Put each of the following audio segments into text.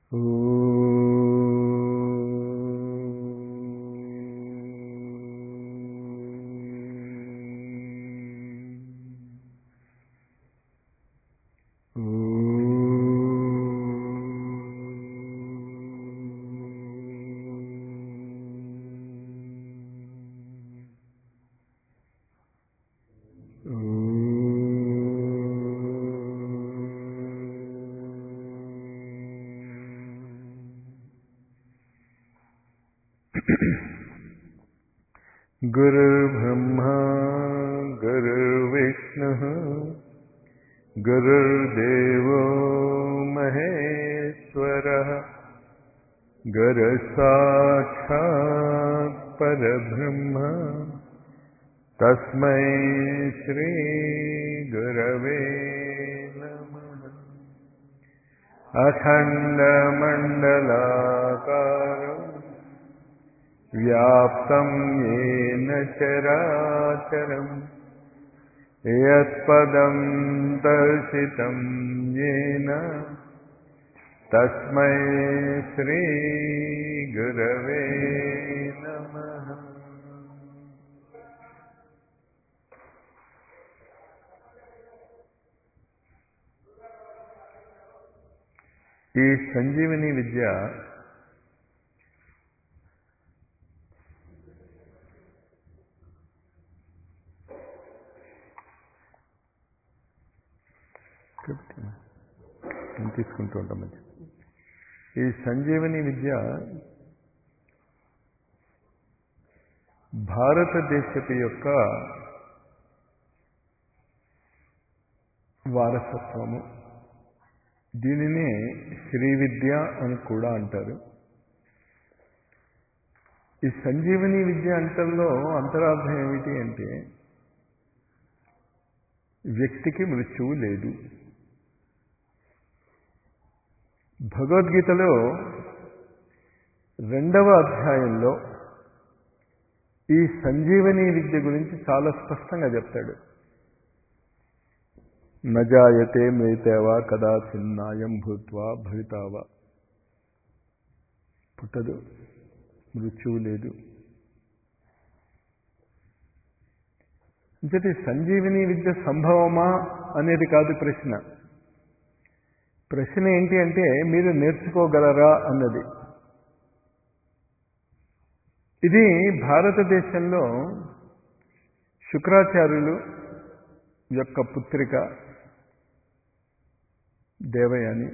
गुरुर्ब्रह्मा गुरुर्विष्णुः गुरुर्देवो महेश्वरः गुरुसाक्षात् परब्रह्म तस्मै श्रीगुरवे नमः अखण्डमण्डलाकारम् व्याप्तं येन चराचरम् यत्पदं दर्शितं येन तस्मै श्रीगुरवे नमः ఈ సంజీవిని విద్య నేను తీసుకుంటూ ఉంటాం మంచి ఈ సంజీవని విద్య భారతదేశపు యొక్క వారసత్వము దీనిని శ్రీ విద్య అని కూడా అంటారు ఈ సంజీవని విద్య అంటంలో అంతరార్థం ఏమిటి అంటే వ్యక్తికి మృత్యువు లేదు భగవద్గీతలో రెండవ అధ్యాయంలో ఈ సంజీవని విద్య గురించి చాలా స్పష్టంగా చెప్తాడు నజాయతే మేతేవా కదా చిన్నాయం భూత్వా భవితావా పుట్టదు మృత్యువు లేదు అంటే సంజీవిని విద్య సంభవమా అనేది కాదు ప్రశ్న ప్రశ్న ఏంటి అంటే మీరు నేర్చుకోగలరా అన్నది ఇది భారతదేశంలో శుక్రాచార్యులు యొక్క పుత్రిక దేవయాని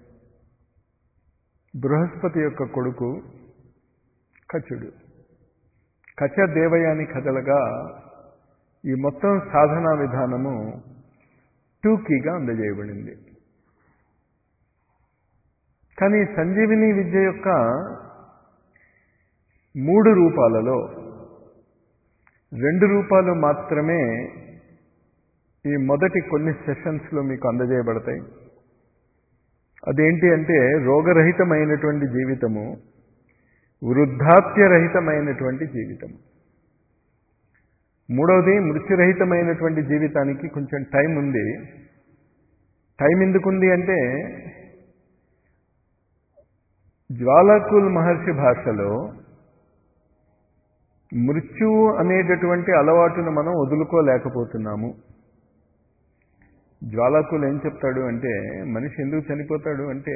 బృహస్పతి యొక్క కొడుకు కచుడు కచ దేవయాని కథలుగా ఈ మొత్తం సాధనా విధానము టూకీగా అందజేయబడింది కానీ సంజీవిని విద్య యొక్క మూడు రూపాలలో రెండు రూపాలు మాత్రమే ఈ మొదటి కొన్ని సెషన్స్లో మీకు అందజేయబడతాయి అదేంటి అంటే రోగరహితమైనటువంటి జీవితము వృద్ధాప్యరహితమైనటువంటి జీవితం మూడవది మృత్యురహితమైనటువంటి జీవితానికి కొంచెం టైం ఉంది టైం ఎందుకుంది అంటే జ్వాలాకుల్ మహర్షి భాషలో మృత్యువు అనేటటువంటి అలవాటును మనం వదులుకోలేకపోతున్నాము జ్వాలాకులు ఏం చెప్తాడు అంటే మనిషి ఎందుకు చనిపోతాడు అంటే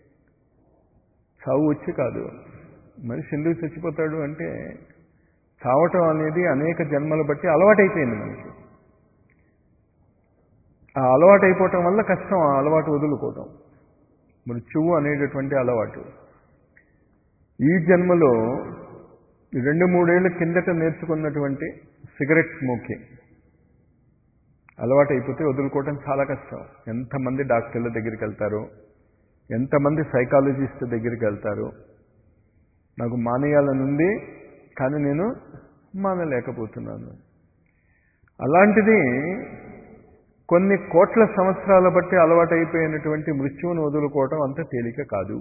చావు వచ్చి కాదు మనిషి ఎందుకు చచ్చిపోతాడు అంటే చావటం అనేది అనేక జన్మలు బట్టి అలవాటైపోయింది మనకి ఆ అలవాటు అయిపోవటం వల్ల కష్టం ఆ అలవాటు వదులుకోవటం మృత్యువు అనేటటువంటి అలవాటు ఈ జన్మలో రెండు మూడేళ్ల కిందట నేర్చుకున్నటువంటి సిగరెట్ స్మోకింగ్ అలవాటు అయిపోతే వదులుకోవటం చాలా కష్టం ఎంతమంది డాక్టర్ల దగ్గరికి వెళ్తారో ఎంతమంది సైకాలజిస్ట్ దగ్గరికి వెళ్తారో నాకు మానేయాలనుంది కానీ నేను మానలేకపోతున్నాను అలాంటిది కొన్ని కోట్ల సంవత్సరాల బట్టి అలవాటైపోయినటువంటి మృత్యువును వదులుకోవటం అంత తేలిక కాదు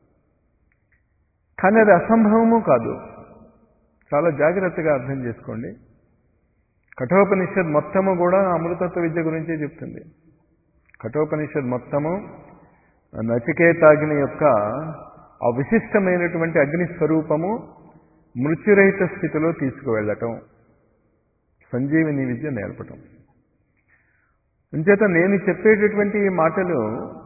కానీ అది అసంభవము కాదు చాలా జాగ్రత్తగా అర్థం చేసుకోండి కఠోపనిషత్ మొత్తము కూడా అమృతత్వ విద్య గురించే చెప్తుంది కఠోపనిషత్ మొత్తము నచికేతాగ్ని యొక్క ఆ విశిష్టమైనటువంటి అగ్ని స్వరూపము మృత్యురహిత స్థితిలో తీసుకువెళ్ళటం సంజీవిని విద్య నేర్పటం అంచేత నేను చెప్పేటటువంటి ఈ మాటలు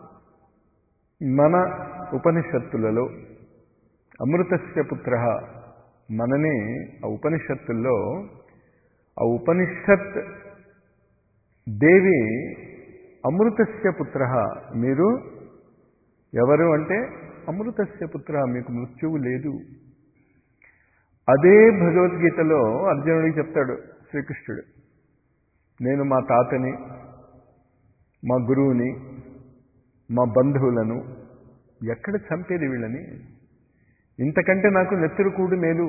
మన ఉపనిషత్తులలో అమృతస్య పుత్ర మనని ఆ ఉపనిషత్తుల్లో ఆ ఉపనిషత్ దేవి అమృతస్య పుత్ర మీరు ఎవరు అంటే అమృతస్య పుత్ర మీకు మృత్యువు లేదు అదే భగవద్గీతలో అర్జునుడికి చెప్తాడు శ్రీకృష్ణుడు నేను మా తాతని మా గురువుని మా బంధువులను ఎక్కడ చంపేది వీళ్ళని ఇంతకంటే నాకు నెత్తురు కూడు మేలు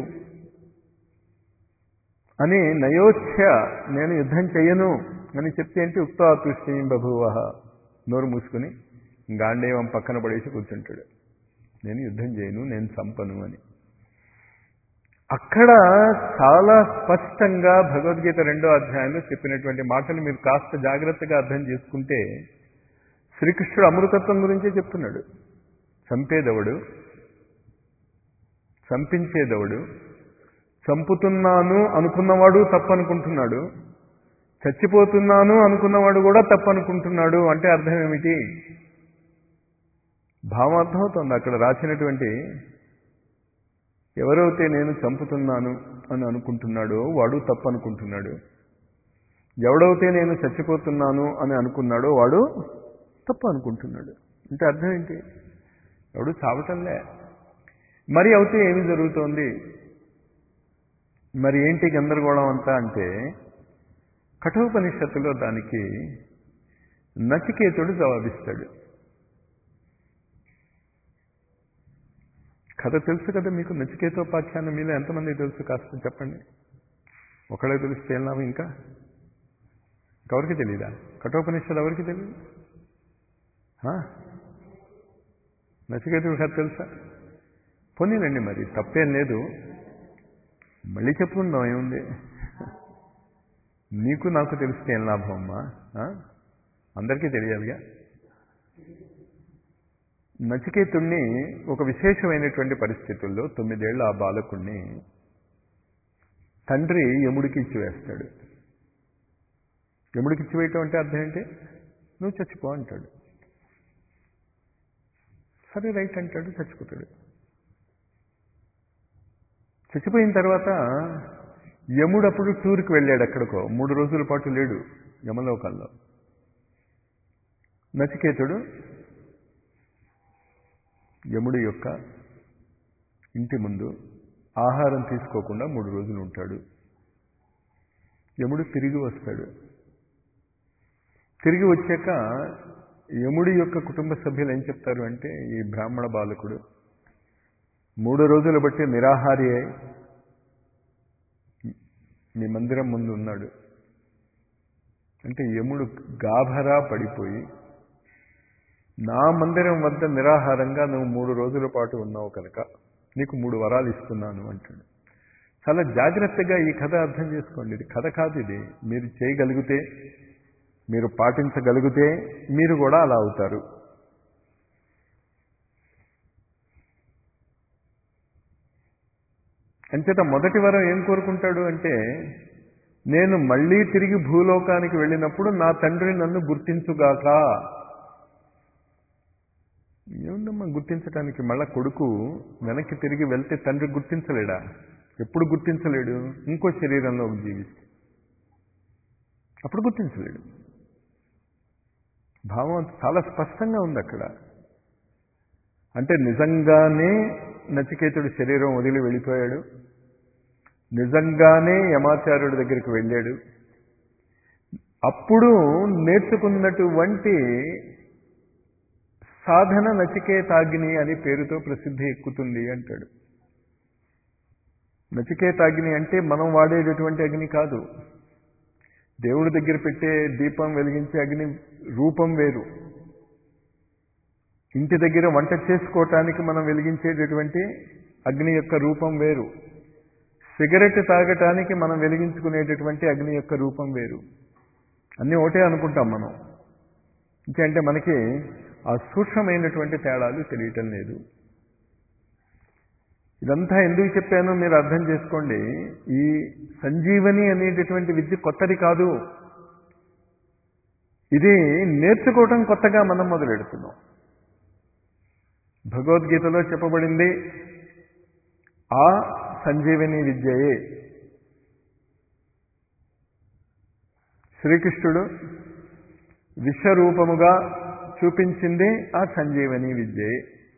అని నయోచ్ఛ నేను యుద్ధం చెయ్యను అని చెప్తే ఏంటి ఉక్తాతుష్టి బభువ నోరు మూసుకుని గాంధేవం పక్కన పడేసి కూర్చుంటాడు నేను యుద్ధం చేయను నేను చంపను అని అక్కడ చాలా స్పష్టంగా భగవద్గీత రెండో అధ్యాయంలో చెప్పినటువంటి మాటలు మీరు కాస్త జాగ్రత్తగా అర్థం చేసుకుంటే శ్రీకృష్ణుడు అమృతత్వం గురించే చెప్తున్నాడు చంపేదవడు చంపించేదవడు చంపుతున్నాను అనుకున్నవాడు తప్పనుకుంటున్నాడు చచ్చిపోతున్నాను అనుకున్నవాడు కూడా తప్పనుకుంటున్నాడు అంటే అర్థం ఏమిటి భావం అర్థమవుతుంది అక్కడ రాసినటువంటి ఎవరైతే నేను చంపుతున్నాను అని అనుకుంటున్నాడో వాడు తప్పనుకుంటున్నాడు ఎవడైతే నేను చచ్చిపోతున్నాను అని అనుకున్నాడో వాడు తప్పు అనుకుంటున్నాడు అంటే అర్థం ఏంటి ఎవడు చావటంలే మరి అవుతే ఏమి జరుగుతోంది మరి ఏంటి గందరగోళం అంతా అంటే కఠోపనిషత్తులో దానికి నచికేతుడు జవాబిస్తాడు కథ తెలుసు కదా మీకు నచికేతోపాఖ్యానం మీలో ఎంతమంది తెలుసు కాస్త చెప్పండి ఒకళ్ళే తెలిస్తే ఏం లాభం ఇంకా ఎవరికి తెలీదా కఠోపనిషత్తు ఎవరికి తెలియదు నచికేతుడు కథ తెలుసా పోనీలండి మరి తప్పేం లేదు మళ్ళీ చెప్పుకుందాం ఏముంది నీకు నాకు తెలిస్తే ఏం లాభం అమ్మా అందరికీ తెలియాలిగా నచికేతుణ్ణి ఒక విశేషమైనటువంటి పరిస్థితుల్లో తొమ్మిదేళ్ల ఆ బాలకుణ్ణి తండ్రి యముడికి ఇచ్చివేస్తాడు యముడికి ఇచ్చివేయటం అంటే అర్థం ఏంటి నువ్వు చచ్చిపో అంటాడు సరే రైట్ అంటాడు చచ్చిపోతాడు చచ్చిపోయిన తర్వాత యముడు అప్పుడు టూర్కి వెళ్ళాడు ఎక్కడికో మూడు రోజుల పాటు లేడు యమలోకంలో నచికేతుడు యముడి యొక్క ఇంటి ముందు ఆహారం తీసుకోకుండా మూడు రోజులు ఉంటాడు యముడు తిరిగి వస్తాడు తిరిగి వచ్చాక యముడి యొక్క కుటుంబ సభ్యులు ఏం చెప్తారు అంటే ఈ బ్రాహ్మణ బాలకుడు మూడు రోజులు బట్టి నిరాహారి అయి మీ మందిరం ముందు ఉన్నాడు అంటే యముడు గాభరా పడిపోయి నా మందిరం వద్ద నిరాహారంగా నువ్వు మూడు రోజుల పాటు ఉన్నావు కనుక నీకు మూడు వరాలు ఇస్తున్నాను అంటాడు చాలా జాగ్రత్తగా ఈ కథ అర్థం చేసుకోండి ఇది కథ కాదు ఇది మీరు చేయగలిగితే మీరు పాటించగలిగితే మీరు కూడా అలా అవుతారు అంచేత మొదటి వరం ఏం కోరుకుంటాడు అంటే నేను మళ్ళీ తిరిగి భూలోకానికి వెళ్ళినప్పుడు నా తండ్రి నన్ను గుర్తించుగాక ఏముందమ్మా గుర్తించడానికి మళ్ళా కొడుకు వెనక్కి తిరిగి వెళ్తే తండ్రి గుర్తించలేడా ఎప్పుడు గుర్తించలేడు ఇంకో శరీరంలో జీవిస్తే అప్పుడు గుర్తించలేడు భావం చాలా స్పష్టంగా ఉంది అక్కడ అంటే నిజంగానే నచికేతుడు శరీరం వదిలి వెళ్ళిపోయాడు నిజంగానే యమాచార్యుడి దగ్గరికి వెళ్ళాడు అప్పుడు నేర్చుకున్నటువంటి సాధన నచికేతాగ్ని అని పేరుతో ప్రసిద్ధి ఎక్కుతుంది అంటాడు నచికేతాగ్ని అంటే మనం వాడేటటువంటి అగ్ని కాదు దేవుడి దగ్గర పెట్టే దీపం వెలిగించే అగ్ని రూపం వేరు ఇంటి దగ్గర వంట చేసుకోవటానికి మనం వెలిగించేటటువంటి అగ్ని యొక్క రూపం వేరు సిగరెట్ తాగటానికి మనం వెలిగించుకునేటటువంటి అగ్ని యొక్క రూపం వేరు అన్నీ ఒకటే అనుకుంటాం మనం అంటే మనకి ఆ సూక్ష్మమైనటువంటి తేడాలు తెలియటం లేదు ఇదంతా ఎందుకు చెప్పానో మీరు అర్థం చేసుకోండి ఈ సంజీవని అనేటటువంటి విద్య కొత్తది కాదు ఇది నేర్చుకోవటం కొత్తగా మనం మొదలెడుతున్నాం భగవద్గీతలో చెప్పబడింది ఆ సంజీవని విద్యయే శ్రీకృష్ణుడు విశ్వరూపముగా చూపించింది ఆ సంజీవని విద్యయే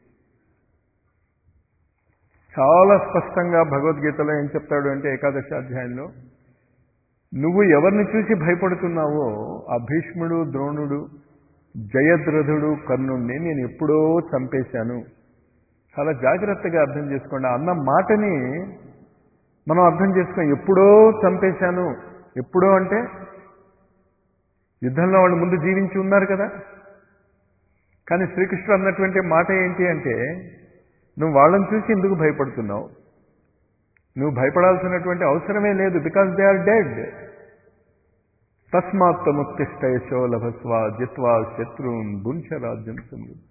చాలా స్పష్టంగా భగవద్గీతలో ఏం చెప్తాడు అంటే ఏకాదశి అధ్యాయంలో నువ్వు ఎవరిని చూసి భయపడుతున్నావో ఆ భీష్ముడు ద్రోణుడు జయద్రథుడు కర్ణుణ్ణి నేను ఎప్పుడో చంపేశాను చాలా జాగ్రత్తగా అర్థం చేసుకోండి అన్న మాటని మనం అర్థం చేసుకోం ఎప్పుడో చంపేశాను ఎప్పుడో అంటే యుద్ధంలో వాళ్ళు ముందు జీవించి ఉన్నారు కదా కానీ శ్రీకృష్ణుడు అన్నటువంటి మాట ఏంటి అంటే నువ్వు వాళ్ళని చూసి ఎందుకు భయపడుతున్నావు నువ్వు భయపడాల్సినటువంటి అవసరమే లేదు బికాస్ దే ఆర్ డెడ్ తస్మాత్ ముక్తిష్ట యశో లభస్వ జిత్వా శత్రున్ భుంశ రాజ్యం సమృద్ధి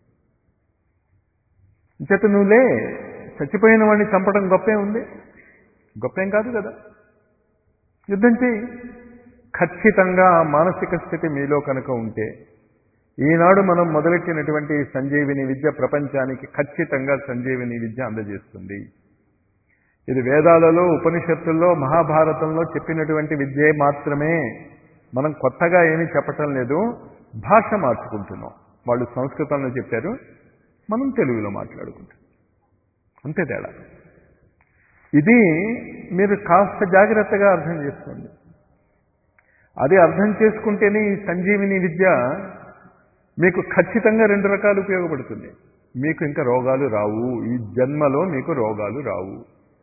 చేత నువ్వులే చచ్చిపోయిన వాడిని చంపడం గొప్పే ఉంది గొప్పేం కాదు కదా యుద్ధం చేయి ఖచ్చితంగా ఆ మానసిక స్థితి మీలో కనుక ఉంటే ఈనాడు మనం మొదలెట్టినటువంటి సంజీవిని విద్య ప్రపంచానికి ఖచ్చితంగా సంజీవిని విద్య అందజేస్తుంది ఇది వేదాలలో ఉపనిషత్తుల్లో మహాభారతంలో చెప్పినటువంటి విద్యే మాత్రమే మనం కొత్తగా ఏమీ చెప్పటం లేదు భాష మార్చుకుంటున్నాం వాళ్ళు సంస్కృతంలో చెప్పారు మనం తెలుగులో మాట్లాడుకుంటాం అంతే తేడా ఇది మీరు కాస్త జాగ్రత్తగా అర్థం చేసుకోండి అది అర్థం చేసుకుంటేనే ఈ సంజీవిని విద్య మీకు ఖచ్చితంగా రెండు రకాలు ఉపయోగపడుతుంది మీకు ఇంకా రోగాలు రావు ఈ జన్మలో మీకు రోగాలు రావు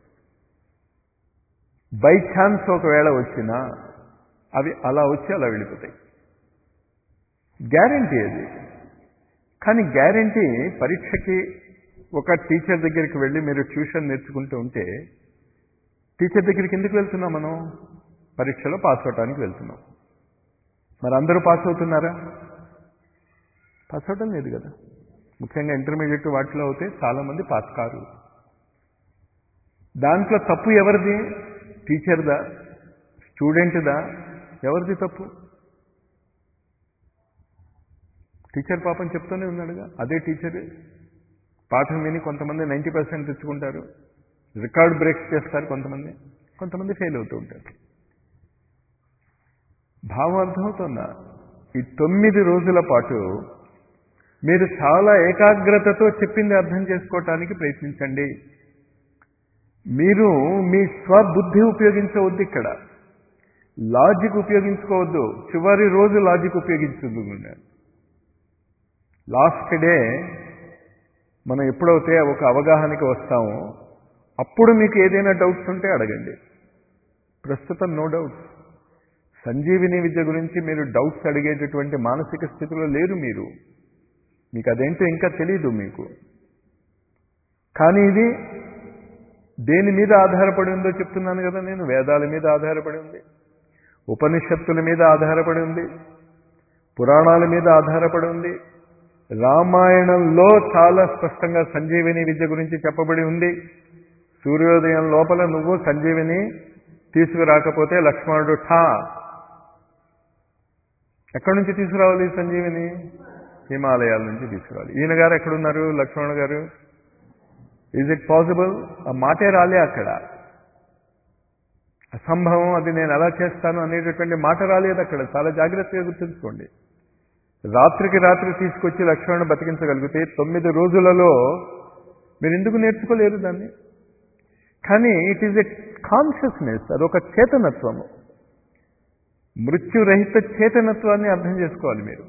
బై ఛాన్స్ ఒకవేళ వచ్చినా అవి అలా వచ్చి అలా వెళ్ళిపోతాయి గ్యారంటీ అది కానీ గ్యారంటీ పరీక్షకి ఒక టీచర్ దగ్గరికి వెళ్ళి మీరు ట్యూషన్ నేర్చుకుంటూ ఉంటే టీచర్ దగ్గరికి ఎందుకు వెళ్తున్నాం మనం పరీక్షలో పాస్ అవటానికి వెళ్తున్నాం మరి అందరూ పాస్ అవుతున్నారా పాస్ అవటం లేదు కదా ముఖ్యంగా ఇంటర్మీడియట్ వాటిలో అయితే చాలామంది పాస్ కారు దాంట్లో తప్పు ఎవరిది టీచర్దా స్టూడెంట్దా ఎవరిది తప్పు టీచర్ పాపం చెప్తూనే ఉన్నాడుగా అదే టీచర్ పాఠం విని కొంతమంది నైంటీ పర్సెంట్ తెచ్చుకుంటారు రికార్డ్ బ్రేక్స్ చేస్తారు కొంతమంది కొంతమంది ఫెయిల్ అవుతూ ఉంటారు భావం అర్థమవుతుందా ఈ తొమ్మిది రోజుల పాటు మీరు చాలా ఏకాగ్రతతో చెప్పింది అర్థం చేసుకోవటానికి ప్రయత్నించండి మీరు మీ స్వబుద్ధి ఉపయోగించవద్దు ఇక్కడ లాజిక్ ఉపయోగించుకోవద్దు చివరి రోజు లాజిక్ ఉపయోగించద్దు లాస్ట్ డే మనం ఎప్పుడైతే ఒక అవగాహనకి వస్తామో అప్పుడు మీకు ఏదైనా డౌట్స్ ఉంటే అడగండి ప్రస్తుతం నో డౌట్స్ సంజీవిని విద్య గురించి మీరు డౌట్స్ అడిగేటటువంటి మానసిక స్థితిలో లేరు మీరు మీకు అదేంటో ఇంకా తెలీదు మీకు కానీ ఇది దేని మీద ఆధారపడి ఉందో చెప్తున్నాను కదా నేను వేదాల మీద ఆధారపడి ఉంది ఉపనిషత్తుల మీద ఆధారపడి ఉంది పురాణాల మీద ఆధారపడి ఉంది రామాయణంలో చాలా స్పష్టంగా సంజీవిని విద్య గురించి చెప్పబడి ఉంది సూర్యోదయం లోపల నువ్వు సంజీవిని తీసుకురాకపోతే లక్ష్మణుడు ఠా ఎక్కడి నుంచి తీసుకురావాలి సంజీవిని హిమాలయాల నుంచి తీసుకురావాలి ఈయన గారు ఎక్కడున్నారు లక్ష్మణ్ గారు ఈజ్ ఇట్ పాసిబుల్ ఆ మాటే రాలే అక్కడ అసంభవం అది నేను ఎలా చేస్తాను అనేటటువంటి మాట రాలేదు అక్కడ చాలా జాగ్రత్తగా గుర్తుంచుకోండి రాత్రికి రాత్రి తీసుకొచ్చి లక్ష్మణుని బతికించగలిగితే తొమ్మిది రోజులలో మీరు ఎందుకు నేర్చుకోలేరు దాన్ని కానీ ఇట్ ఈజ్ ఎ కాన్షియస్నెస్ అదొక చేతనత్వము మృత్యురహిత చేతనత్వాన్ని అర్థం చేసుకోవాలి మీరు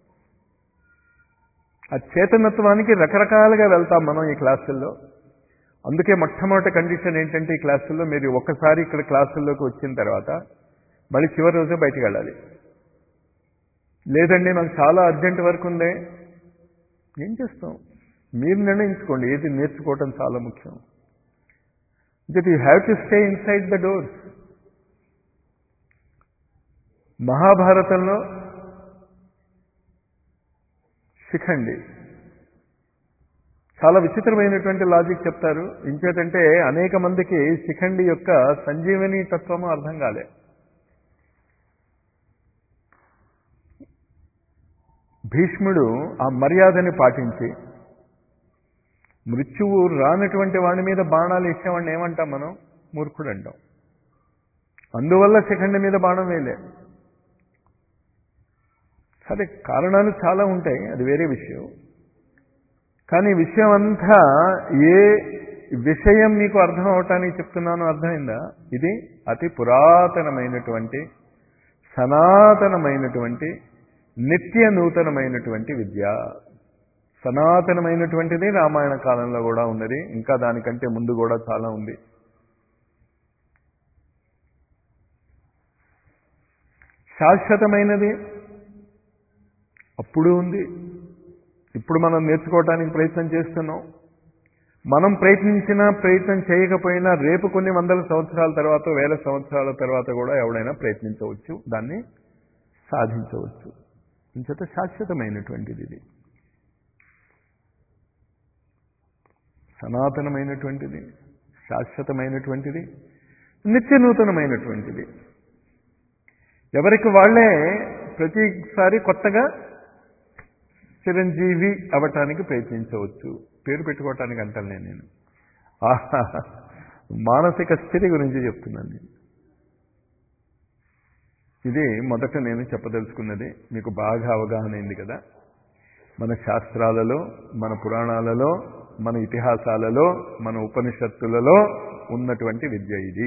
ఆ చేతనత్వానికి రకరకాలుగా వెళ్తాం మనం ఈ క్లాసుల్లో అందుకే మొట్టమొదటి కండిషన్ ఏంటంటే ఈ క్లాసుల్లో మీరు ఒక్కసారి ఇక్కడ క్లాసుల్లోకి వచ్చిన తర్వాత మళ్ళీ చివరి రోజే బయటికి వెళ్ళాలి లేదండి నాకు చాలా అర్జెంట్ వర్క్ ఉంది ఏం చేస్తాం మీరు నిర్ణయించుకోండి ఏది నేర్చుకోవటం చాలా ముఖ్యం that you have to stay inside the doors మహాభారతంలో శిఖండి చాలా విచిత్రమైనటువంటి లాజిక్ చెప్తారు ఇంచేతంటే అనేక మందికి శిఖండి యొక్క సంజీవని తత్వము అర్థం కాలే భీష్ముడు ఆ మర్యాదని పాటించి మృత్యువు రానటువంటి వాడి మీద బాణాలు ఇచ్చేవాడిని ఏమంటాం మనం మూర్ఖుడు అంటాం అందువల్ల శిఖండి మీద బాణం వేయలే సరే కారణాలు చాలా ఉంటాయి అది వేరే విషయం కానీ విషయం అంతా ఏ విషయం మీకు అర్థం అవటానికి చెప్తున్నానో అర్థమైందా ఇది అతి పురాతనమైనటువంటి సనాతనమైనటువంటి నిత్య నూతనమైనటువంటి విద్య సనాతనమైనటువంటిది రామాయణ కాలంలో కూడా ఉన్నది ఇంకా దానికంటే ముందు కూడా చాలా ఉంది శాశ్వతమైనది అప్పుడు ఉంది ఇప్పుడు మనం నేర్చుకోవడానికి ప్రయత్నం చేస్తున్నాం మనం ప్రయత్నించినా ప్రయత్నం చేయకపోయినా రేపు కొన్ని వందల సంవత్సరాల తర్వాత వేల సంవత్సరాల తర్వాత కూడా ఎవడైనా ప్రయత్నించవచ్చు దాన్ని సాధించవచ్చు ఇంచేత శాశ్వతమైనటువంటిది ఇది సనాతనమైనటువంటిది శాశ్వతమైనటువంటిది నిత్య నూతనమైనటువంటిది ఎవరికి వాళ్ళే ప్రతిసారి కొత్తగా చిరంజీవి అవటానికి ప్రయత్నించవచ్చు పేరు పెట్టుకోవటానికి అంటాను నేను ఆహా, మానసిక స్థితి గురించి చెప్తున్నాను నేను ఇది మొదట నేను చెప్పదలుచుకున్నది మీకు బాగా అవగాహన అయింది కదా మన శాస్త్రాలలో మన పురాణాలలో మన ఇతిహాసాలలో మన ఉపనిషత్తులలో ఉన్నటువంటి విద్య ఇది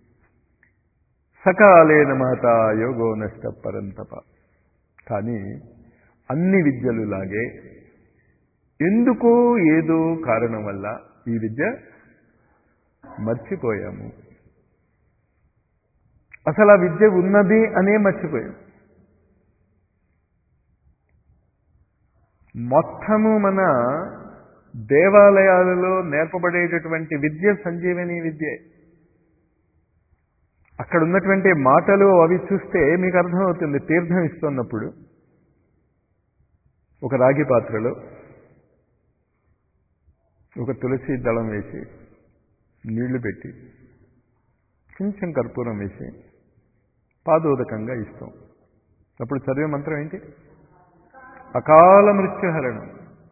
సకాలేన మాత యోగో నష్ట పరంతప కానీ అన్ని విద్యలు లాగే ఎందుకో ఏదో కారణం వల్ల ఈ విద్య మర్చిపోయాము అసలు ఆ విద్య ఉన్నది అనే మర్చిపోయాం మొత్తము మన దేవాలయాలలో నేర్పబడేటటువంటి విద్య సంజీవని విద్యే అక్కడ ఉన్నటువంటి మాటలు అవి చూస్తే మీకు అర్థమవుతుంది తీర్థం ఇస్తున్నప్పుడు ఒక రాగి పాత్రలో ఒక తులసి దళం వేసి నీళ్లు పెట్టి కొంచెం కర్పూరం వేసి పాదోదకంగా ఇస్తాం అప్పుడు చదివే మంత్రం ఏంటి అకాల మృత్యుహరణం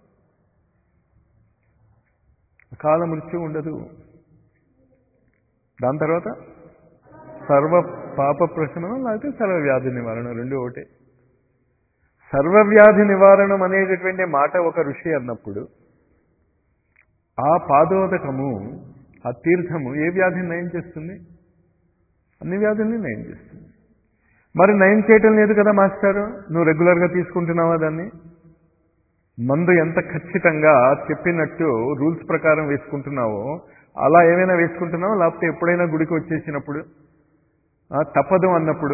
అకాల మృత్యు ఉండదు దాని తర్వాత సర్వ పాప ప్రశమనం లేకపోతే సర్వవ్యాధి నివారణ రెండు ఒకటే సర్వవ్యాధి నివారణం అనేటటువంటి మాట ఒక ఋషి అన్నప్పుడు ఆ పాదోదకము ఆ తీర్థము ఏ వ్యాధిని నయం చేస్తుంది అన్ని వ్యాధుల్ని నయం చేస్తుంది మరి నయం చేయటం లేదు కదా మాస్టారు నువ్వు రెగ్యులర్గా తీసుకుంటున్నావా దాన్ని మందు ఎంత ఖచ్చితంగా చెప్పినట్టు రూల్స్ ప్రకారం వేసుకుంటున్నావో అలా ఏమైనా వేసుకుంటున్నావో లేకపోతే ఎప్పుడైనా గుడికి వచ్చేసినప్పుడు ఆ, తప్పదు అన్నప్పుడు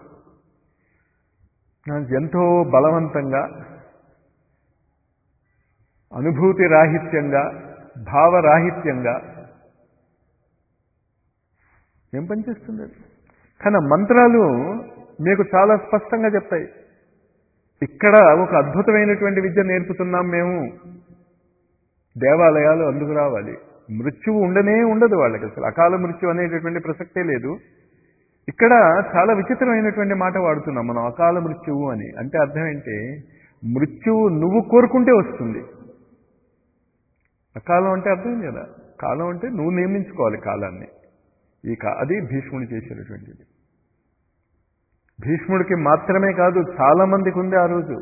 ఆ, ఎంతో బలవంతంగా అనుభూతి రాహిత్యంగా భావరాహిత్యంగా ఏం పనిచేస్తుంది అది? కానీ ఆ మంత్రాలు మీకు చాలా స్పష్టంగా చెప్తాయి ఇక్కడ ఒక అద్భుతమైనటువంటి విద్య నేర్పుతున్నాం మేము దేవాలయాలు అందుకు రావాలి మృత్యువు ఉండనే ఉండదు వాళ్ళకి అసలు అకాల మృత్యు అనేటటువంటి ప్రసక్తే లేదు ఇక్కడ చాలా విచిత్రమైనటువంటి మాట వాడుతున్నాం మనం అకాల మృత్యువు అని అంటే అర్థం ఏంటి మృత్యువు నువ్వు కోరుకుంటే వస్తుంది అకాలం అంటే అర్థం కదా కాలం అంటే నువ్వు నియమించుకోవాలి కాలాన్ని ఈ కా అది భీష్ముడు చేసినటువంటిది భీష్ముడికి మాత్రమే కాదు చాలా మందికి ఉంది ఆ రోజు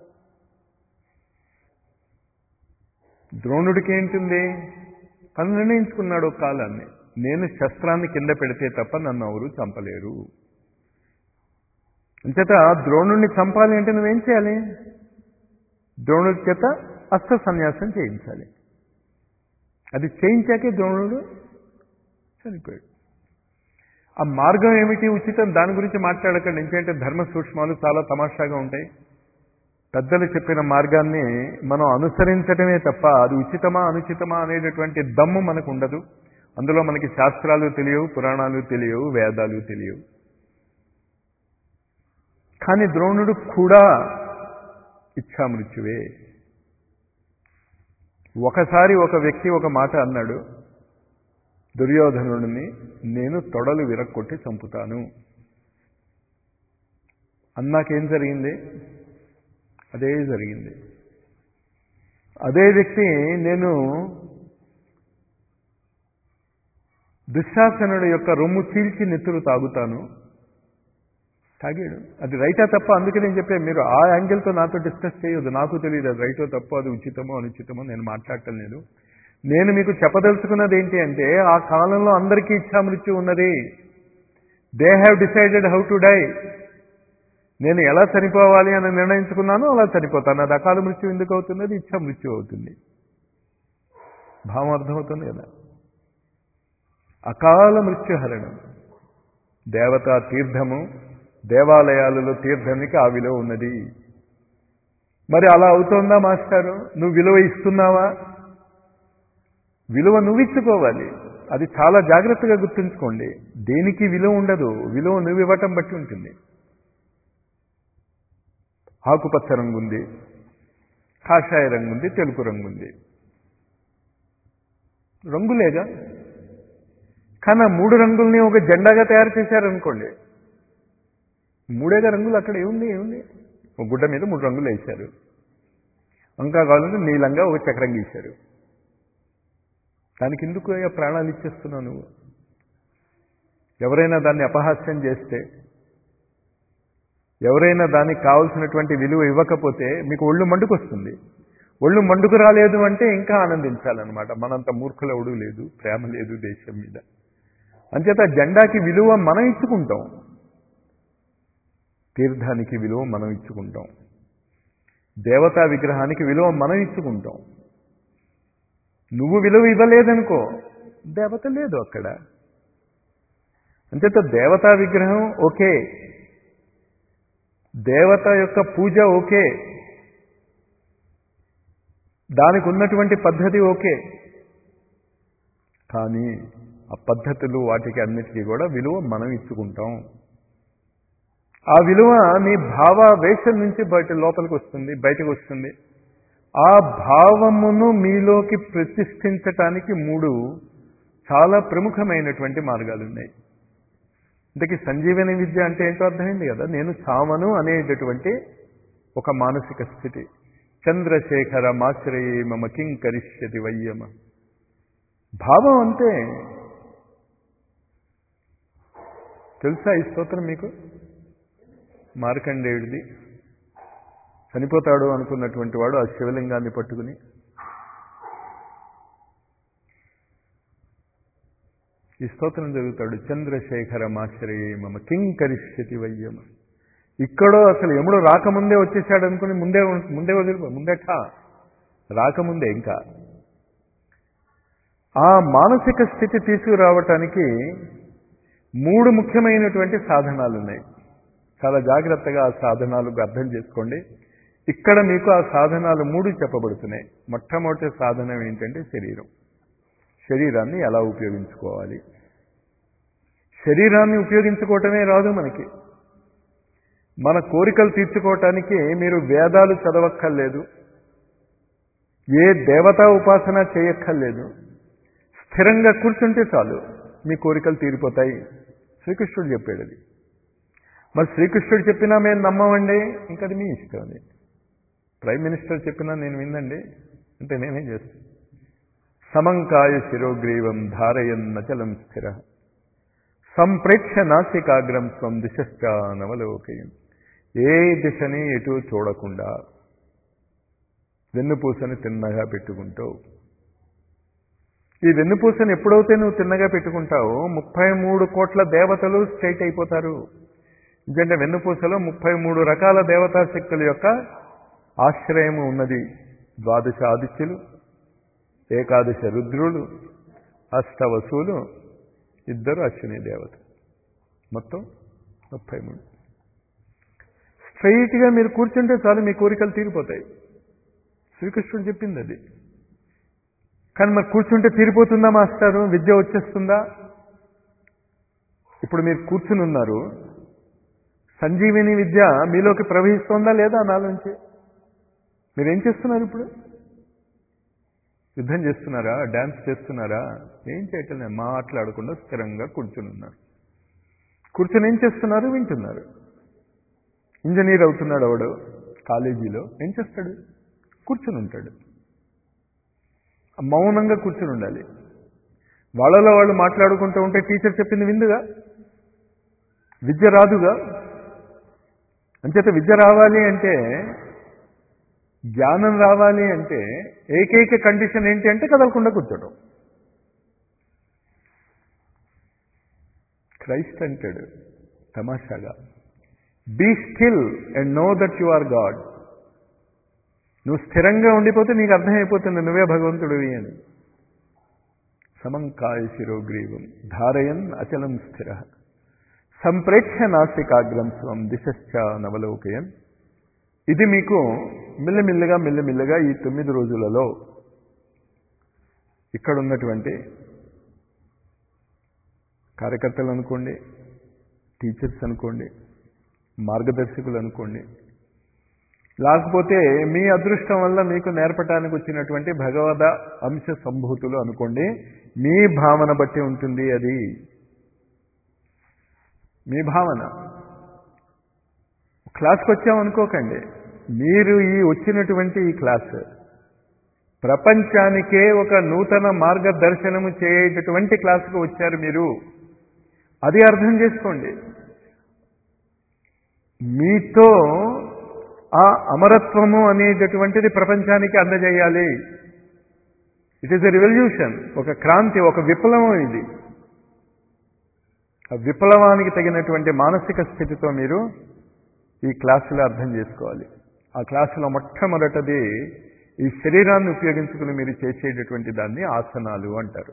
ద్రోణుడికి ఏంటుంది తను నిర్ణయించుకున్నాడు ఒక కాలాన్ని నేను శస్త్రాన్ని కింద పెడితే తప్ప నన్ను ఎవరు చంపలేరు అంచేత ద్రోణుడిని చంపాలి అంటే నువ్వేం చేయాలి ద్రోణుడి చేత అస్త్ర సన్యాసం చేయించాలి అది చేయించాకే ద్రోణుడు చనిపోయాడు ఆ మార్గం ఏమిటి ఉచితం దాని గురించి మాట్లాడకండి ఎందుకంటే ధర్మ సూక్ష్మాలు చాలా తమాషాగా ఉంటాయి పెద్దలు చెప్పిన మార్గాన్ని మనం అనుసరించటమే తప్ప అది ఉచితమా అనుచితమా అనేటటువంటి దమ్ము మనకు ఉండదు అందులో మనకి శాస్త్రాలు తెలియవు పురాణాలు తెలియవు వేదాలు తెలియవు కానీ ద్రోణుడు కూడా ఇచ్చామృత్యువే ఒకసారి ఒక వ్యక్తి ఒక మాట అన్నాడు దుర్యోధనుడిని నేను తొడలు విరక్కొట్టి చంపుతాను అన్నాకేం జరిగింది అదే జరిగింది అదే వ్యక్తి నేను దుశ్శాసనుడి యొక్క రొమ్ము చీల్చి నెత్తురు తాగుతాను తాగాడు అది రైటా తప్ప అందుకే నేను చెప్పాను మీరు ఆ యాంగిల్తో నాతో డిస్కస్ చేయొద్దు నాకు తెలియదు అది రైటో తప్పో అది ఉచితమో అనుచితమో నేను మాట్లాడటం లేదు నేను మీకు చెప్పదలుచుకున్నది ఏంటి అంటే ఆ కాలంలో అందరికీ ఇచ్చామృత్యు ఉన్నది they have decided how to die నేను ఎలా చనిపోవాలి అని నిర్ణయించుకున్నానో అలా చనిపోతాను అది అకాల మృత్యు ఎందుకు అవుతుంది అది ఇచ్చా మృత్యు అవుతుంది భావం అర్థమవుతుంది కదా అకాల మృత్యుహరణం దేవతా తీర్థము దేవాలయాలలో తీర్థానికి ఆ విలువ ఉన్నది మరి అలా అవుతోందా మాస్టారు నువ్వు విలువ ఇస్తున్నావా విలువ నువ్వు ఇచ్చుకోవాలి అది చాలా జాగ్రత్తగా గుర్తుంచుకోండి దేనికి విలువ ఉండదు విలువ నువ్వు ఇవ్వటం బట్టి ఉంటుంది ఆకుపచ్చ రంగు ఉంది కాషాయ రంగు ఉంది తెలుపు రంగు ఉంది రంగులేగా కానీ ఆ మూడు రంగుల్ని ఒక జెండాగా తయారు చేశారనుకోండి మూడేగా రంగులు అక్కడ ఏముంది ఏముంది ఒక గుడ్డ మీద మూడు రంగులు వేశారు ఇంకా కావాలంటే నీలంగా ఒక చక్రం గీశారు దానికి ఎందుకు అయ్యా ప్రాణాలు ఇచ్చేస్తున్నావు నువ్వు ఎవరైనా దాన్ని అపహాస్యం చేస్తే ఎవరైనా దానికి కావాల్సినటువంటి విలువ ఇవ్వకపోతే మీకు ఒళ్ళు మండుకొస్తుంది ఒళ్ళు మండుకు రాలేదు అంటే ఇంకా ఆనందించాలన్నమాట మనంత మూర్ఖుల ఒడు లేదు ప్రేమ లేదు దేశం మీద అంచేత జెండాకి విలువ మనం ఇచ్చుకుంటాం తీర్థానికి విలువ మనం ఇచ్చుకుంటాం దేవతా విగ్రహానికి విలువ మనం ఇచ్చుకుంటాం నువ్వు విలువ ఇవ్వలేదనుకో దేవత లేదు అక్కడ అంచేత దేవతా విగ్రహం ఓకే దేవత యొక్క పూజ ఓకే దానికి ఉన్నటువంటి పద్ధతి ఓకే కానీ ఆ పద్ధతులు వాటికి అన్నిటికీ కూడా విలువ మనం ఇచ్చుకుంటాం ఆ విలువ మీ భావావేశం నుంచి బయట లోపలికి వస్తుంది బయటకు వస్తుంది ఆ భావమును మీలోకి ప్రతిష్ఠించటానికి మూడు చాలా ప్రముఖమైనటువంటి మార్గాలు ఉన్నాయి ఇంతకీ సంజీవని విద్య అంటే ఏంటో అర్థమైంది కదా నేను చావను అనేటటువంటి ఒక మానసిక స్థితి చంద్రశేఖర మాశ్రయే మమ కిం కరిష్యతి వయ్యమ భావం అంతే తెలుసా ఈ స్తోత్రం మీకు మార్కండేయుడిది చనిపోతాడు అనుకున్నటువంటి వాడు ఆ శివలింగాన్ని పట్టుకుని ఈ స్తోత్రం జరుగుతాడు చంద్రశేఖర మాశ్రయే మమ కిం కరిష్యతి వయ్యమ ఇక్కడో అసలు ఎముడు రాకముందే వచ్చేసాడు అనుకుని ముందే ముందే వదిలిపో ముందట రాకముందే ఇంకా ఆ మానసిక స్థితి తీసుకురావటానికి మూడు ముఖ్యమైనటువంటి సాధనాలు ఉన్నాయి చాలా జాగ్రత్తగా ఆ సాధనాలు అర్థం చేసుకోండి ఇక్కడ మీకు ఆ సాధనాలు మూడు చెప్పబడుతున్నాయి మొట్టమొదటి సాధనం ఏంటంటే శరీరం శరీరాన్ని ఎలా ఉపయోగించుకోవాలి శరీరాన్ని ఉపయోగించుకోవటమే రాదు మనకి మన కోరికలు తీర్చుకోవటానికి మీరు వేదాలు చదవక్కర్లేదు ఏ దేవతా ఉపాసన చేయక్కర్లేదు స్థిరంగా కూర్చుంటే చాలు మీ కోరికలు తీరిపోతాయి శ్రీకృష్ణుడు చెప్పాడు అది మరి శ్రీకృష్ణుడు చెప్పినా మేము నమ్మమండి ఇంకా అది మీ ఇష్టం అది ప్రైమ్ మినిస్టర్ చెప్పినా నేను విందండి అంటే నేనేం చేస్తాను సమంకాయ శిరోగ్రీవం ధారయన్నచలం స్థిర సంప్రేక్ష నాసికాగ్రం స్వం దిశశ్చానవలోకయం ఏ దిశని ఎటు చూడకుండా వెన్నుపూసని తిన్నగా పెట్టుకుంటావు ఈ వెన్నుపూసని ఎప్పుడైతే నువ్వు తిన్నగా పెట్టుకుంటావో ముప్పై మూడు కోట్ల దేవతలు స్ట్రైట్ అయిపోతారు ఎందుకంటే వెన్నుపూసలో ముప్పై మూడు రకాల దేవతా శక్తుల యొక్క ఆశ్రయము ఉన్నది ద్వాదశ ఆదిత్యులు ఏకాదశ రుద్రులు అష్టవసులు ఇద్దరు అశ్విని దేవత మొత్తం ముప్పై మూడు స్ట్రైట్గా మీరు కూర్చుంటే చాలు మీ కోరికలు తీరిపోతాయి శ్రీకృష్ణుడు చెప్పింది అది కానీ మరి కూర్చుంటే తీరిపోతుందా మాస్టారు విద్య వచ్చేస్తుందా ఇప్పుడు మీరు కూర్చుని ఉన్నారు సంజీవిని విద్య మీలోకి ప్రవహిస్తోందా లేదా నాలోంచి మీరేం చేస్తున్నారు ఇప్పుడు యుద్ధం చేస్తున్నారా డ్యాన్స్ చేస్తున్నారా ఏం చేయటం లేదు మాట్లాడకుండా స్థిరంగా కూర్చుని ఉన్నారు కూర్చొని ఏం చేస్తున్నారు వింటున్నారు ఇంజనీర్ అవుతున్నాడు అవడు కాలేజీలో ఏం చేస్తాడు కూర్చుని ఉంటాడు మౌనంగా కూర్చుని ఉండాలి వాళ్ళలో వాళ్ళు మాట్లాడుకుంటూ ఉంటే టీచర్ చెప్పింది విందుగా విద్య రాదుగా అంచేత విద్య రావాలి అంటే జ్ఞానం రావాలి అంటే ఏకైక కండిషన్ ఏంటి అంటే కదలకుండా కూర్చోడం క్రైస్ట్ అంటాడు తమాషాగా be still and know that you are God నువ్వు స్థిరంగా ఉండిపోతే నీకు అర్థమైపోతుంది నువ్వే భగవంతుడివి అని సమంకాయ శిరోగ్రీవం ధారయన్ అచలం స్థిర సంప్రేక్ష నాసికాగ్రం స్వం దిశశ్చ నవలోకయన్ ఇది మీకు మిల్లమిల్లగా మిల్లమిల్లగా ఈ తొమ్మిది రోజులలో ఇక్కడ ఉన్నటువంటి కార్యకర్తలు అనుకోండి టీచర్స్ అనుకోండి మార్గదర్శకులు అనుకోండి లేకపోతే మీ అదృష్టం వల్ల మీకు నేర్పటానికి వచ్చినటువంటి భగవద అంశ సంభూతులు అనుకోండి మీ భావన బట్టి ఉంటుంది అది మీ భావన క్లాస్కి వచ్చామనుకోకండి మీరు ఈ వచ్చినటువంటి ఈ క్లాస్ ప్రపంచానికే ఒక నూతన మార్గదర్శనము చేయటటువంటి క్లాసుకు వచ్చారు మీరు అది అర్థం చేసుకోండి మీతో ఆ అమరత్వము అనేటటువంటిది ప్రపంచానికి అందజేయాలి ఇట్ ఈస్ ఎ రివల్యూషన్ ఒక క్రాంతి ఒక విప్లవం ఇది ఆ విప్లవానికి తగినటువంటి మానసిక స్థితితో మీరు ఈ క్లాసులో అర్థం చేసుకోవాలి ఆ క్లాసులో మొట్టమొదటిది ఈ శరీరాన్ని ఉపయోగించుకుని మీరు చేసేటటువంటి దాన్ని ఆసనాలు అంటారు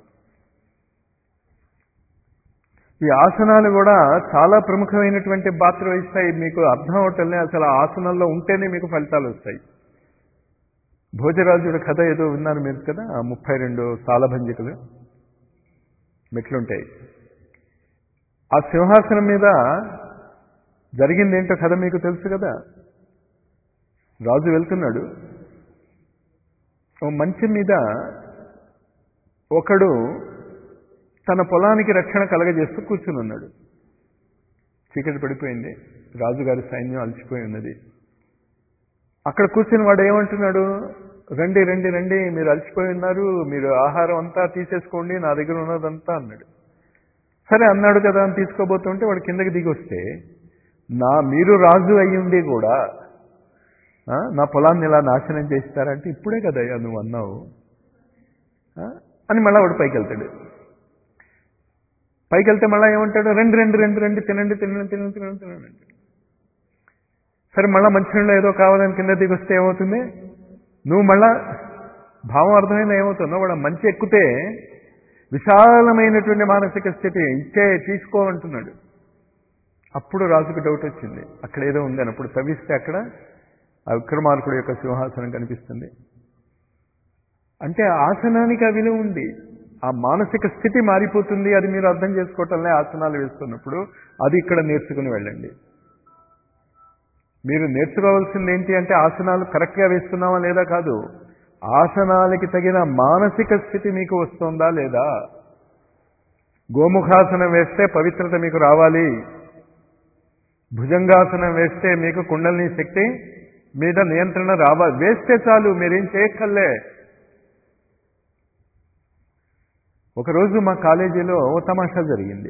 ఈ ఆసనాలు కూడా చాలా ప్రముఖమైనటువంటి పాత్ర వహిస్తాయి మీకు అర్థం అవటంలే అసలు ఆ ఆసనాల్లో ఉంటేనే మీకు ఫలితాలు వస్తాయి భోజరాజుడి కథ ఏదో విన్నారు మీరు కదా ఆ ముప్పై రెండు సాలభంజికలు మెట్లుంటాయి ఆ సింహాసనం మీద జరిగింది ఏంటో కథ మీకు తెలుసు కదా రాజు వెళ్తున్నాడు ఓ మంచం మీద ఒకడు తన పొలానికి రక్షణ కలగజేస్తూ కూర్చుని ఉన్నాడు చీకటి పడిపోయింది రాజుగారి సైన్యం అలసిపోయి ఉన్నది అక్కడ కూర్చుని వాడు ఏమంటున్నాడు రండి రండి రండి మీరు అలసిపోయి ఉన్నారు మీరు ఆహారం అంతా తీసేసుకోండి నా దగ్గర ఉన్నదంతా అన్నాడు సరే అన్నాడు కదా అని తీసుకోబోతుంటే వాడు కిందకి దిగి వస్తే నా మీరు రాజు అయి ఉండి కూడా ఆ, నా పొలాన్ని ఇలా నాశనం చేస్తారంటే ఇప్పుడే కదయ్యా నువ్వు అన్నావు ఆ, అని మళ్ళా వాడు పైకి వెళ్తాడు పైకి వెళ్తే మళ్ళీ ఏమంటాడు రెండు రెండు రెండు రెండు తినండి తినండి తినండి తినండి తినండి అంటాడు. సరే మళ్ళీ మంచినీళ్ళు ఏదో కావాలని కింద దిగి వస్తే ఏమవుతుంది నువ్వు మళ్ళా భావం అర్థమైంది ఏమవుతుందో వాడు మంచి ఎక్కితే విశాలమైనటువంటి మానసిక స్థితి ఇచ్చే తీసుకో అంటున్నాడు అప్పుడు రాజుకు డౌట్ వచ్చింది అక్కడ ఏదో ఉందని అప్పుడు తవ్విస్తే అక్కడ ఆ విక్రమార్కుడు యొక్క సింహాసనం కనిపిస్తుంది అంటే ఆసనానికి ఆ విలువ ఉంది ఆ మానసిక స్థితి మారిపోతుంది అది మీరు అర్థం చేసుకోవటంలే ఆసనాలు వేస్తున్నప్పుడు అది ఇక్కడ నేర్చుకుని వెళ్ళండి మీరు నేర్చుకోవాల్సింది ఏంటి అంటే ఆసనాలు కరెక్ట్గా వేస్తున్నావా లేదా కాదు ఆసనాలకి తగిన మానసిక స్థితి మీకు వస్తుందా లేదా గోముఖాసనం వేస్తే పవిత్రత మీకు రావాలి భుజంగాసనం వేస్తే మీకు కుండలిని శక్తి మీద నియంత్రణ రావాలి వేస్తే చాలు మీరేం చేయక్కర్లే ఒకరోజు మా కాలేజీలో ఓ తమాషా జరిగింది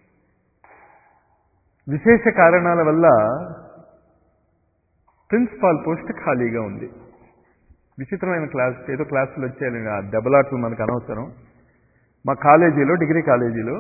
విశేష కారణాల వల్ల ప్రిన్సిపాల్ పోస్ట్ ఖాళీగా ఉంది విచిత్రమైన క్లాస్ ఏదో క్లాసులు వచ్చాయి ఆ దెబ్బలాట్లు మనకు అనవసరం మా కాలేజీలో డిగ్రీ కాలేజీలో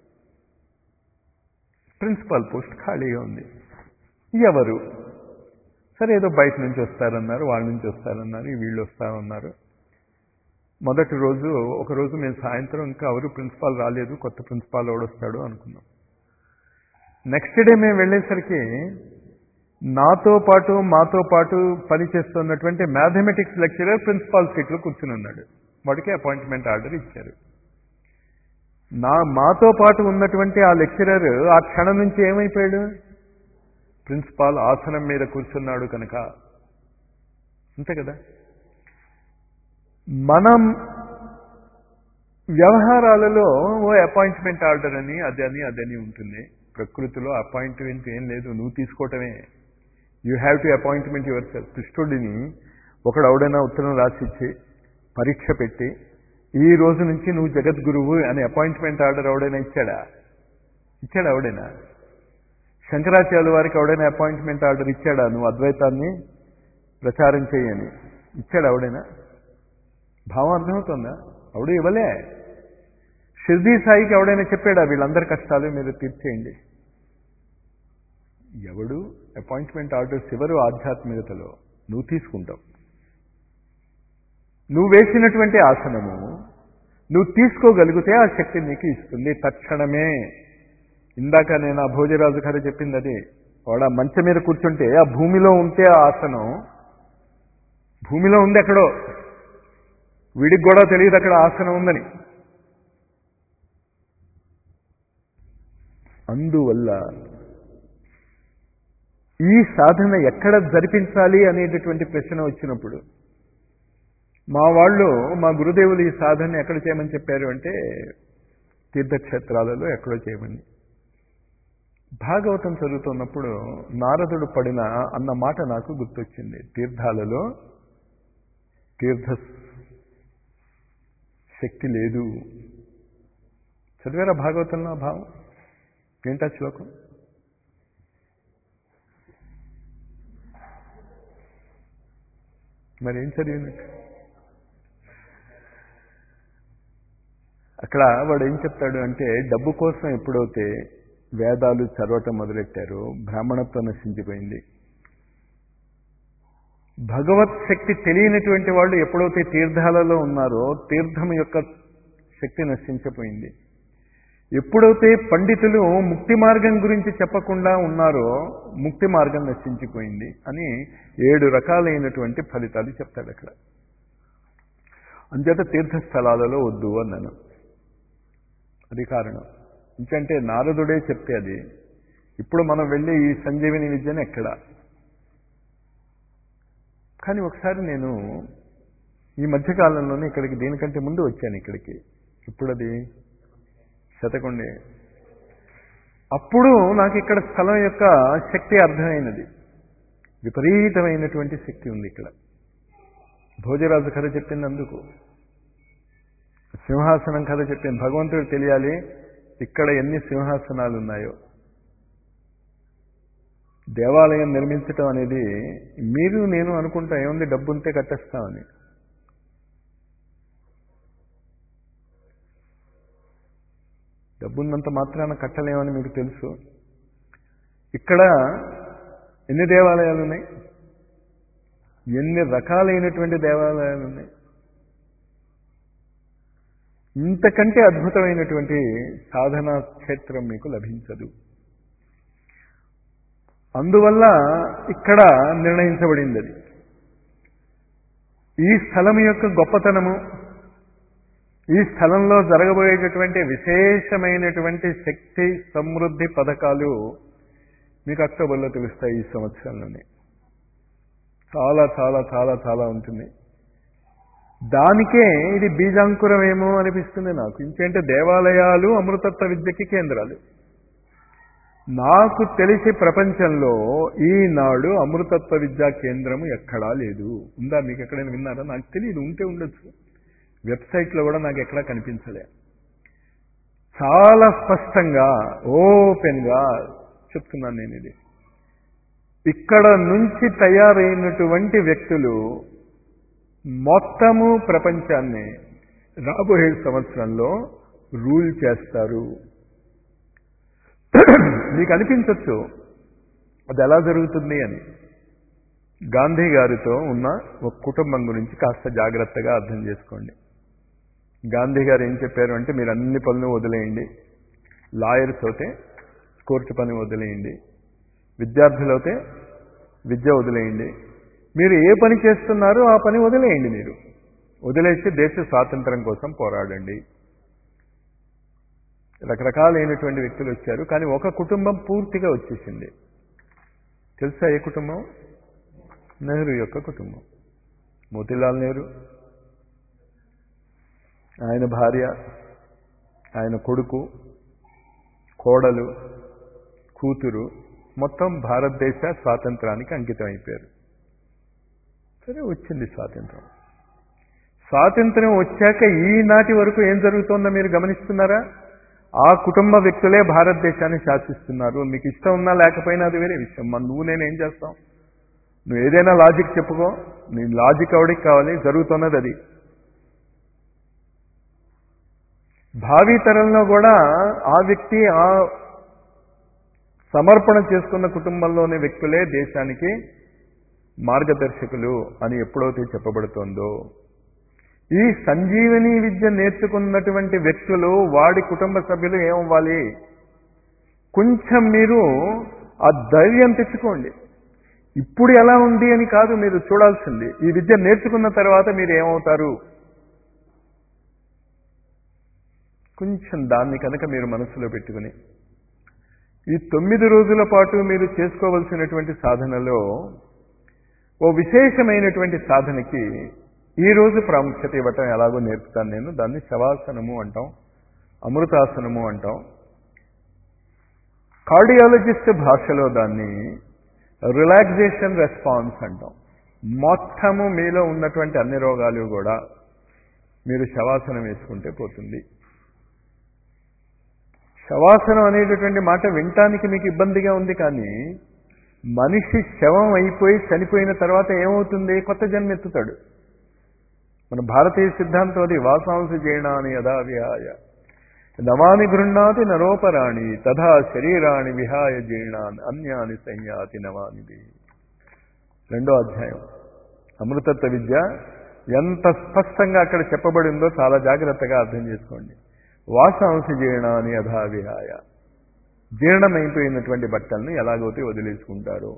ప్రిన్సిపాల్ పోస్ట్ ఖాళీగా ఉంది ఎవరు సరే ఏదో బయట నుంచి వస్తారన్నారు వాళ్ళ నుంచి వస్తారన్నారు ఈ వీళ్ళు వస్తారన్నారు మొదటి రోజు ఒక రోజు మేము సాయంత్రం ఇంకా ఎవరు ప్రిన్సిపాల్ రాలేదు కొత్త ప్రిన్సిపాల్ ఎవడొస్తాడు అనుకున్నాం నెక్స్ట్ డే మేము వెళ్ళేసరికి నాతో పాటు మాతో పాటు పనిచేస్తున్నటువంటి మ్యాథమెటిక్స్ లెక్చరర్ ప్రిన్సిపాల్ సీట్లో కూర్చుని ఉన్నాడు వాడికి అపాయింట్మెంట్ ఆర్డర్ ఇచ్చారు నా మాతో పాటు ఉన్నటువంటి ఆ లెక్చరర్ ఆ క్షణం నుంచి ఏమైపోయాడు ప్రిన్సిపాల్ ఆసనం మీద కూర్చున్నాడు కనుక అంతే కదా మనం వ్యవహారాలలో ఓ అపాయింట్మెంట్ ఆర్డర్ అని అదని అదని ఉంటుంది ప్రకృతిలో అపాయింట్మెంట్ ఏం లేదు నువ్వు తీసుకోవటమే you have to appointment yourself కృష్ణుడిని ఒకడు ఎవడైనా ఉత్తరం రాసిచ్చి పరీక్ష పెట్టి ఈ రోజు నుంచి నువ్వు జగద్గురువు అని అపాయింట్మెంట్ ఆర్డర్ ఎవడైనా ఇచ్చాడా ఇచ్చాడా ఎవడైనా శంకరాచార్యుల వారికి ఎవడైనా అపాయింట్మెంట్ ఆర్డర్ ఇచ్చాడా నువ్వు అద్వైతాన్ని ప్రచారం చేయని ఇచ్చాడా ఎవడైనా భావం అర్థమవుతుందా ఎవడు ఇవ్వలే షిర్దీ సాయికి ఎవడైనా చెప్పాడా వీళ్ళందరి కష్టాలు మీరు తీర్చేయండి ఎవడు అపాయింట్మెంట్ ఆర్డర్స్ ఎవరు ఆధ్యాత్మికతలో నువ్వు తీసుకుంటావు నువ్వు వేసినటువంటి ఆసనము నువ్వు తీసుకోగలిగితే ఆ శక్తి నీకు ఇస్తుంది తక్షణమే ఇందాక నేను ఆ భోజరాజు గారు చెప్పింది అది వాడు ఆ మంచం మీద కూర్చుంటే ఆ భూమిలో ఉంటే ఆ ఆసనం భూమిలో ఉంది ఎక్కడో వీడికి కూడా తెలియదు అక్కడ ఆసనం ఉందని అందువల్ల ఈ సాధన ఎక్కడ జరిపించాలి అనేటటువంటి ప్రశ్న వచ్చినప్పుడు మా వాళ్ళు మా గురుదేవులు ఈ సాధన ఎక్కడ చేయమని చెప్పారు అంటే తీర్థక్షేత్రాలలో ఎక్కడో చేయమని భాగవతం చదువుతున్నప్పుడు నారదుడు పడిన అన్న మాట నాకు గుర్తొచ్చింది తీర్థాలలో తీర్థ శక్తి లేదు చదివారా భాగవతంలో ఆ భావం ఏంటా శ్లోకం మరి ఏం చదివినట్టు అక్కడ వాడు ఏం చెప్తాడు అంటే డబ్బు కోసం ఎప్పుడైతే వేదాలు చదవటం మొదలెట్టారో బ్రాహ్మణత్వం నశించిపోయింది భగవత్ శక్తి తెలియనటువంటి వాళ్ళు ఎప్పుడైతే తీర్థాలలో ఉన్నారో తీర్థం యొక్క శక్తి నశించిపోయింది ఎప్పుడైతే పండితులు ముక్తి మార్గం గురించి చెప్పకుండా ఉన్నారో ముక్తి మార్గం నశించిపోయింది అని ఏడు రకాలైనటువంటి ఫలితాలు చెప్తాడు అక్కడ అంచేత తీర్థస్థలాలలో వద్దు అన్నాను అది కారణం ఇంకంటే నారదుడే చెప్తే అది ఇప్పుడు మనం వెళ్ళే ఈ సంజీవిని విద్యను ఎక్కడ కానీ ఒకసారి నేను ఈ మధ్యకాలంలోనే ఇక్కడికి దీనికంటే ముందు వచ్చాను ఇక్కడికి ఇప్పుడు అది శతకొండే అప్పుడు నాకు ఇక్కడ స్థలం యొక్క శక్తి అర్థమైనది విపరీతమైనటువంటి శక్తి ఉంది ఇక్కడ భోజరాజు కథ చెప్పింది అందుకు సింహాసనం కథ చెప్పింది భగవంతుడు తెలియాలి ఇక్కడ ఎన్ని సింహాసనాలు ఉన్నాయో దేవాలయం నిర్మించటం అనేది మీరు నేను అనుకుంటా ఏముంది డబ్బు ఉంటే కట్టేస్తామని డబ్బున్నంత మాత్రాన కట్టలేమని మీకు తెలుసు ఇక్కడ ఎన్ని దేవాలయాలు ఉన్నాయి ఎన్ని రకాలైనటువంటి దేవాలయాలు ఉన్నాయి ఇంతకంటే అద్భుతమైనటువంటి సాధనా క్షేత్రం మీకు లభించదు అందువల్ల ఇక్కడ నిర్ణయించబడింది అది ఈ స్థలం యొక్క గొప్పతనము ఈ స్థలంలో జరగబోయేటటువంటి విశేషమైనటువంటి శక్తి సమృద్ధి పథకాలు మీకు అక్టోబర్లో తెలుస్తాయి ఈ సంవత్సరంలోనే చాలా చాలా చాలా చాలా ఉంటుంది దానికే ఇది బీజాంకురమేమో అనిపిస్తుంది నాకు ఇంకేంటే దేవాలయాలు అమృతత్వ విద్యకి కేంద్రాలు నాకు తెలిసి ప్రపంచంలో ఈనాడు అమృతత్వ విద్యా కేంద్రము ఎక్కడా లేదు ఉందా మీకు ఎక్కడైనా విన్నారా నాకు తెలియదు ఉంటే ఉండొచ్చు వెబ్సైట్లో కూడా నాకు ఎక్కడా కనిపించలే చాలా స్పష్టంగా ఓపెన్గా చెప్తున్నాను నేను ఇది ఇక్కడ నుంచి తయారైనటువంటి వ్యక్తులు మొత్తము ప్రపంచాన్ని రాబోయే సంవత్సరంలో రూల్ చేస్తారు మీకు అనిపించవచ్చు అది ఎలా జరుగుతుంది అని గాంధీ గారితో ఉన్న ఒక కుటుంబం గురించి కాస్త జాగ్రత్తగా అర్థం చేసుకోండి గాంధీ గారు ఏం చెప్పారు అంటే మీరు అన్ని పనులు వదిలేయండి లాయర్స్ అయితే కోర్టు పని వదిలేయండి విద్యార్థులైతే విద్య వదిలేయండి మీరు ఏ పని చేస్తున్నారో ఆ పని వదిలేయండి మీరు వదిలేసి దేశ స్వాతంత్రం కోసం పోరాడండి రకరకాలైనటువంటి వ్యక్తులు వచ్చారు కానీ ఒక కుటుంబం పూర్తిగా వచ్చేసింది తెలుసా ఏ కుటుంబం నెహ్రూ యొక్క కుటుంబం మోతీలాల్ నెహ్రూ ఆయన భార్య ఆయన కొడుకు కోడలు కూతురు మొత్తం భారతదేశ స్వాతంత్రానికి అంకితం అయిపోయారు సరే వచ్చింది స్వాతంత్రం స్వాతంత్రం వచ్చాక ఈనాటి వరకు ఏం జరుగుతుందో మీరు గమనిస్తున్నారా ఆ కుటుంబ వ్యక్తులే భారతదేశాన్ని శాసిస్తున్నారు మీకు ఇష్టం ఉన్నా లేకపోయినా అది వేరే విషయం మన నువ్వు నేను ఏం చేస్తాం నువ్వు ఏదైనా లాజిక్ చెప్పుకో నీ లాజిక్ ఎవడికి కావాలి జరుగుతున్నది అది భావి తరంలో కూడా ఆ వ్యక్తి ఆ సమర్పణ చేసుకున్న కుటుంబంలోని వ్యక్తులే దేశానికి మార్గదర్శకులు అని ఎప్పుడైతే చెప్పబడుతోందో ఈ సంజీవని విద్య నేర్చుకున్నటువంటి వ్యక్తులు వాడి కుటుంబ సభ్యులు ఏమవ్వాలి కొంచెం మీరు ఆ ధైర్యం తెచ్చుకోండి ఇప్పుడు ఎలా ఉంది అని కాదు మీరు చూడాల్సింది ఈ విద్య నేర్చుకున్న తర్వాత మీరు ఏమవుతారు కొంచెం దాన్ని కనుక మీరు మనసులో పెట్టుకుని ఈ తొమ్మిది రోజుల పాటు మీరు చేసుకోవలసినటువంటి సాధనలో ఓ విశేషమైనటువంటి సాధనకి ఈ రోజు ప్రాముఖ్యత ఇవ్వటం ఎలాగో నేర్పుతాను నేను దాన్ని శవాసనము అంటాం అమృతాసనము అంటాం కార్డియాలజిస్ట్ భాషలో దాన్ని రిలాక్సేషన్ రెస్పాన్స్ అంటాం మొత్తము మీలో ఉన్నటువంటి అన్ని రోగాలు కూడా మీరు శవాసనం వేసుకుంటే పోతుంది శవాసనం అనేటటువంటి మాట వినటానికి మీకు ఇబ్బందిగా ఉంది కానీ మనిషి శవం అయిపోయి చనిపోయిన తర్వాత ఏమవుతుంది కొత్త జన్మెత్తుతాడు మన భారతీయ సిద్ధాంతం అది వాసాంశ జీర్ణాని యథా విహాయ నవాని గృహ్ణాతి నరోపరాణి తథా శరీరాణి విహాయ జీర్ణాన్ అన్యాని సంయాతి నవానిది రెండో అధ్యాయం అమృతత్వ విద్య ఎంత స్పష్టంగా అక్కడ చెప్పబడిందో చాలా జాగ్రత్తగా అర్థం చేసుకోండి వాసాంశ జీర్ణాని యథా విహాయ జీర్ణమైపోయినటువంటి బట్టల్ని ఎలాగైతే వదిలేసుకుంటారు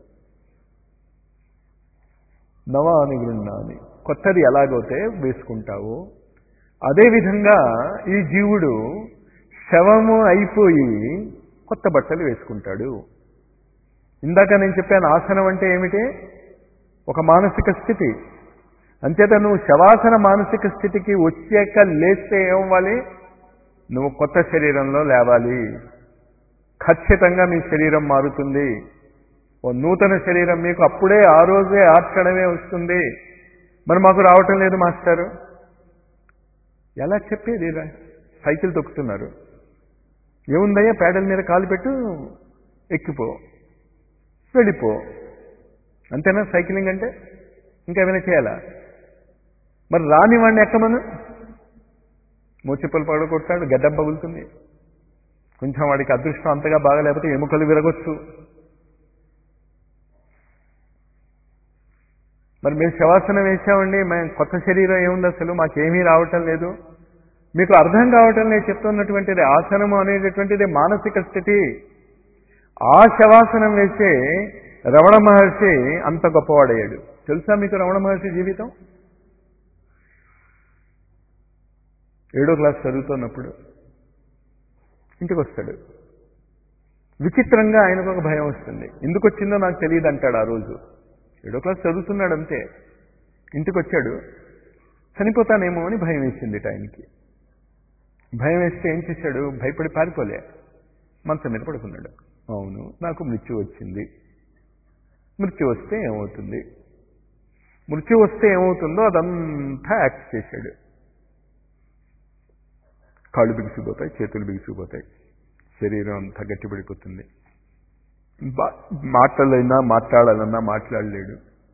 నవాని గృహ్ణాని కొత్తది ఎలాగైతే వేసుకుంటావు అదేవిధంగా ఈ జీవుడు శవము అయిపోయి కొత్త బట్టలు వేసుకుంటాడు ఇందాక నేను చెప్పాను ఆసనం అంటే ఏమిటి ఒక మానసిక స్థితి అంచేత నువ్వు శవాసన మానసిక స్థితికి వచ్చాక లేస్తే ఏమవ్వాలి నువ్వు కొత్త శరీరంలో లేవాలి ఖచ్చితంగా మీ శరీరం మారుతుంది ఓ నూతన శరీరం మీకు అప్పుడే ఆ రోజే ఆ క్షణమే వస్తుంది మరి మాకు రావటం లేదు మాస్టారు ఎలా చెప్పేది రా? సైకిల్ తొక్కుతున్నారు ఏముందయ్యా పేడల మీద కాలు పెట్టు ఎక్కిపో వెళ్ళిపో అంతేనా సైక్లింగ్ అంటే ఇంకా ఏమైనా చేయాలా మరి రాని వాడిని ఎక్కమను మూచిప్పలు పడగొట్టాడు గడ్డం పగులుతుంది కొంచెం వాడికి అదృష్టం అంతగా బాగలేకపోతే ఎముకలు విరగొచ్చు మరి మేము శవాసనం వేసామండి మేము కొత్త శరీరం ఏముంది అసలు మాకేమీ రావటం లేదు మీకు అర్థం కావటం లేదు చెప్తున్నటువంటిది ఆసనము అనేటటువంటిది మానసిక స్థితి ఆ శవాసనం వేసే రమణ మహర్షి అంత గొప్పవాడయ్యాడు తెలుసా మీకు రమణ మహర్షి జీవితం ఏడో క్లాస్ చదువుతున్నప్పుడు ఇంటికి వస్తాడు విచిత్రంగా ఆయనకు ఒక భయం వస్తుంది ఎందుకు వచ్చిందో నాకు తెలియదు అంటాడు ఆ రోజు ఏడో క్లాస్ చదువుతున్నాడు అంతే ఇంటికి వచ్చాడు చనిపోతానేమో అని భయం వేసింది ఆయనకి భయం వేస్తే ఏం చేశాడు భయపడి పారిపోలే మంచం మీద పడుకున్నాడు అవును నాకు మృత్యు వచ్చింది మృత్యు వస్తే ఏమవుతుంది మృత్యు వస్తే ఏమవుతుందో అదంతా యాక్ట్ చేశాడు కాళ్ళు బిగిసిపోతాయి చేతులు బిగిసిపోతాయి శరీరం అంతా గట్టిపడిపోతుంది బా- మాటలైనా మాట్లాడాలన్నా మాట్లాడలేడు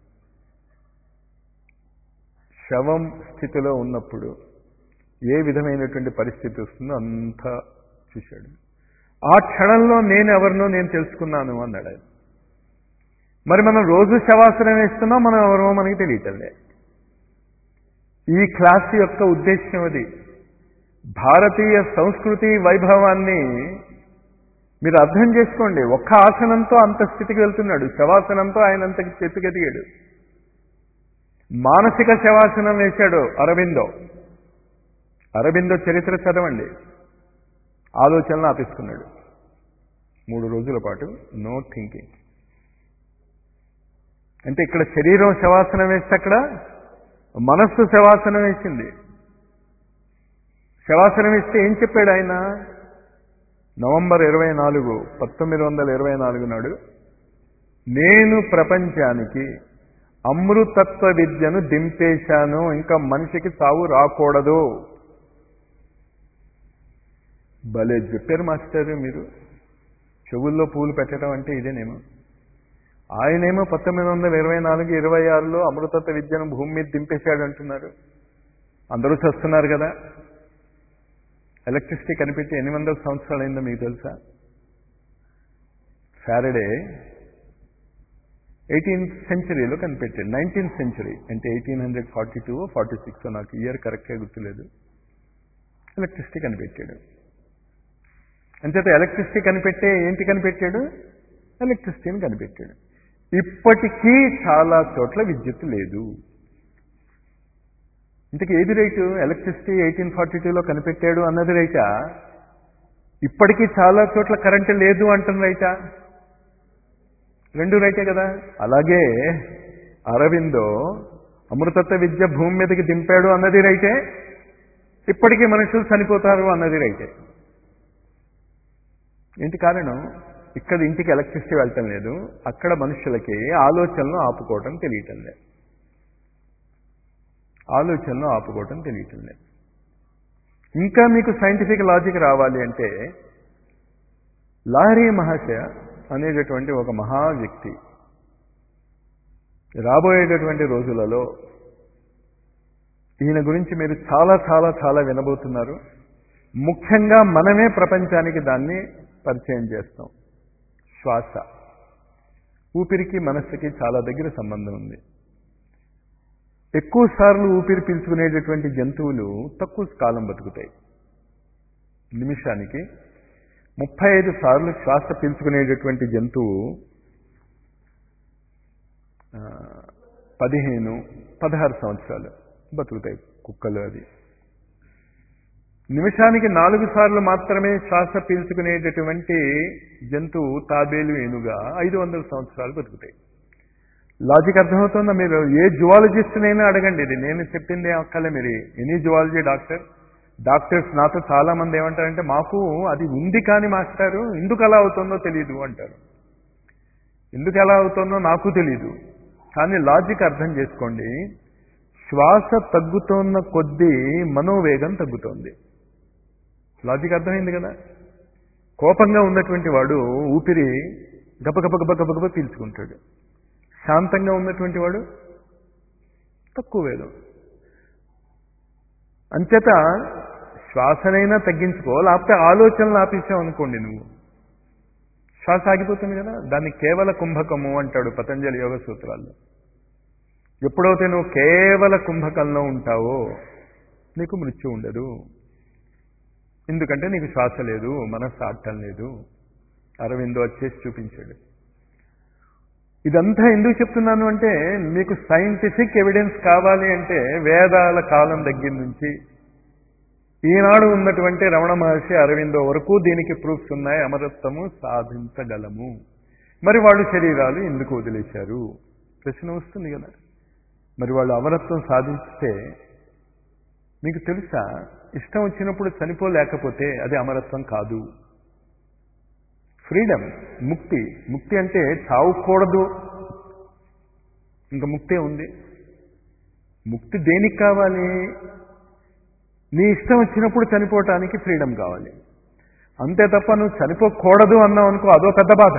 శవం స్థితిలో ఉన్నప్పుడు ఏ విధమైనటువంటి పరిస్థితి వస్తుందో అంతా చూశాడు ఆ క్షణంలో నేను ఎవరినో నేను తెలుసుకున్నాను అన్నాడు ఆయన మరి మనం రోజు శవాసనం వేస్తున్నాం మనం ఎవరో మనకి తెలియటంలే ఈ క్లాస్ యొక్క ఉద్దేశ్యం అది భారతీయ సంస్కృతి వైభవాన్ని మీరు అర్థం చేసుకోండి ఒక్క ఆసనంతో అంత స్థితికి వెళ్తున్నాడు శవాసనంతో ఆయన అంత స్థితికి ఎదిగాడు మానసిక శవాసనం వేశాడు అరవిందో అరవిందో చరిత్ర చదవండి ఆలోచనలు ఆపిస్తున్నాడు మూడు రోజుల పాటు నో థింకింగ్ అంటే ఇక్కడ శరీరం శవాసనం వేస్తే అక్కడ మనస్సు శవాసనం వేసింది శవాసనం ఇస్తే ఏం చెప్పాడు ఆయన నవంబర్ ఇరవై నాలుగు పంతొమ్మిది వందల ఇరవై నాలుగు నాడు నేను ప్రపంచానికి అమృతత్వ విద్యను దింపేశాను ఇంకా మనిషికి సావు రాకూడదు భలే చెప్పారు మాస్టర్ మీరు చెవుల్లో పూలు పెట్టడం అంటే ఇదేనేమో ఆయనేమో పంతొమ్మిది వందల ఇరవై నాలుగు ఇరవై ఆరులో అమృతత్వ విద్యను భూమి మీద దింపేశాడు అంటున్నారు అందరూ చేస్తున్నారు కదా ఎలక్ట్రిసిటీ కనిపెట్టి ఎన్ని వందల సంవత్సరాలు అయిందో మీకు తెలుసా సాటర్డే ఎయిటీన్త్ సెంచరీలో కనిపెట్టాడు నైన్టీన్త్ సెంచరీ అంటే eighteen hundred forty two forty six నాకు ఇయర్ కరెక్ట్గా గుర్తులేదు ఎలక్ట్రిసిటీ కనిపెట్టాడు అంచేత ఎలక్ట్రిసిటీ కనిపెట్టే ఏంటి కనిపెట్టాడు ఎలక్ట్రిసిటీని కనిపెట్టాడు ఇప్పటికీ చాలా చోట్ల విద్యుత్ లేదు ఇంతకు ఏది రైటు ఎలక్ట్రిసిటీ ఎయిటీన్ ఫార్టీ టూలో కనిపెట్టాడు అన్నది రైటా ఇప్పటికీ చాలా చోట్ల కరెంటు లేదు అంటున్న రైటా రెండు రైటే కదా అలాగే అరవిందో అమృతత్వ విద్య భూమి మీదకి దింపాడు అన్నది రైటే ఇప్పటికీ మనుషులు చనిపోతారు అన్నది రైటే ఏంటి కారణం ఇక్కడ ఇంటికి ఎలక్ట్రిసిటీ వెళ్ళటం లేదు అక్కడ మనుషులకి ఆలోచనలు ఆపుకోవటం తెలియటం లేదు ఆలోచనలు ఆపుకోవటం తెలియటం లేదు ఇంకా మీకు సైంటిఫిక్ లాజిక్ రావాలి అంటే లాహరీ మహాశయ అనేటటువంటి ఒక మహా వ్యక్తి రాబోయేటటువంటి రోజులలో ఈయన గురించి మీరు చాలా చాలా చాలా వినబోతున్నారు ముఖ్యంగా మనమే ప్రపంచానికి దాన్ని పరిచయం చేస్తాం శ్వాస ఊపిరికి మనస్సుకి చాలా దగ్గర సంబంధం ఉంది ఎక్కువ సార్లు ఊపిరి పీల్చుకునేటటువంటి జంతువులు తక్కువ కాలం బతుకుతాయి నిమిషానికి ముప్పై ఐదు సార్లు శ్వాస పీల్చుకునేటటువంటి జంతువు పదిహేను పదహారు సంవత్సరాలు బతుకుతాయి కుక్కలు అది నిమిషానికి నాలుగు సార్లు మాత్రమే శ్వాస పీల్చుకునేటటువంటి జంతువు తాబేలు ఏనుగా ఐదు వందల సంవత్సరాలు బతుకుతాయి లాజిక్ అర్థమవుతుందా మీరు ఏ జువాలజిస్ట్నైనా అడగండి ఇది నేను చెప్పింది అక్కలే మీరు ఎనీ జువాలజీ డాక్టర్ డాక్టర్స్ నాతో చాలా మంది ఏమంటారంటే మాకు అది ఉంది కానీ మాస్టారు ఎందుకు అలా అవుతుందో తెలియదు అంటారు ఎందుకు ఎలా అవుతుందో నాకు తెలియదు కానీ లాజిక్ అర్థం చేసుకోండి శ్వాస తగ్గుతోన్న కొద్దీ మనోవేగం తగ్గుతోంది లాజిక్ అర్థమైంది కదా కోపంగా ఉన్నటువంటి వాడు ఊపిరి గబగబ గబగబ పీల్చుకుంటాడు శాంతంగా ఉన్నటువంటి వాడు తక్కువ వేగం అంచేత శ్వాసనైనా తగ్గించుకో లేకపోతే ఆలోచనలు ఆపేసావు అనుకోండి నువ్వు శ్వాస ఆగిపోతుంది కదా దాన్ని కేవల కుంభకము అంటాడు పతంజలి యోగ సూత్రాల్లో ఎప్పుడైతే నువ్వు కేవల కుంభకంలో ఉంటావో నీకు మృత్యు ఉండదు ఎందుకంటే నీకు శ్వాస లేదు మనస్సు ఆడటం లేదు అరవిందో వచ్చేసి చూపించాడు ఇదంతా ఎందుకు చెప్తున్నాను అంటే మీకు సైంటిఫిక్ ఎవిడెన్స్ కావాలి అంటే వేదాల కాలం దగ్గర నుంచి ఈనాడు ఉన్నటువంటి రమణ మహర్షి అరవిందో వరకు దీనికి ప్రూఫ్స్ ఉన్నాయి అమరత్వము సాధించగలము మరి వాళ్ళు శరీరాలు ఎందుకు వదిలేశారు ప్రశ్న వస్తుంది కదా మరి వాళ్ళు అమరత్వం సాధించితే మీకు తెలుసా ఇష్టం వచ్చినప్పుడు చనిపోలేకపోతే అది అమరత్వం కాదు ఫ్రీడమ్ ముక్తి ముక్తి అంటే చావుకూడదు ఇంకా ముక్తే ఉంది ముక్తి దేనికి కావాలి నీ ఇష్టం వచ్చినప్పుడు చనిపోవటానికి ఫ్రీడమ్ కావాలి అంతే తప్ప నువ్వు చనిపోకూడదు అన్నావు అనుకో అదో పెద్ద బాధ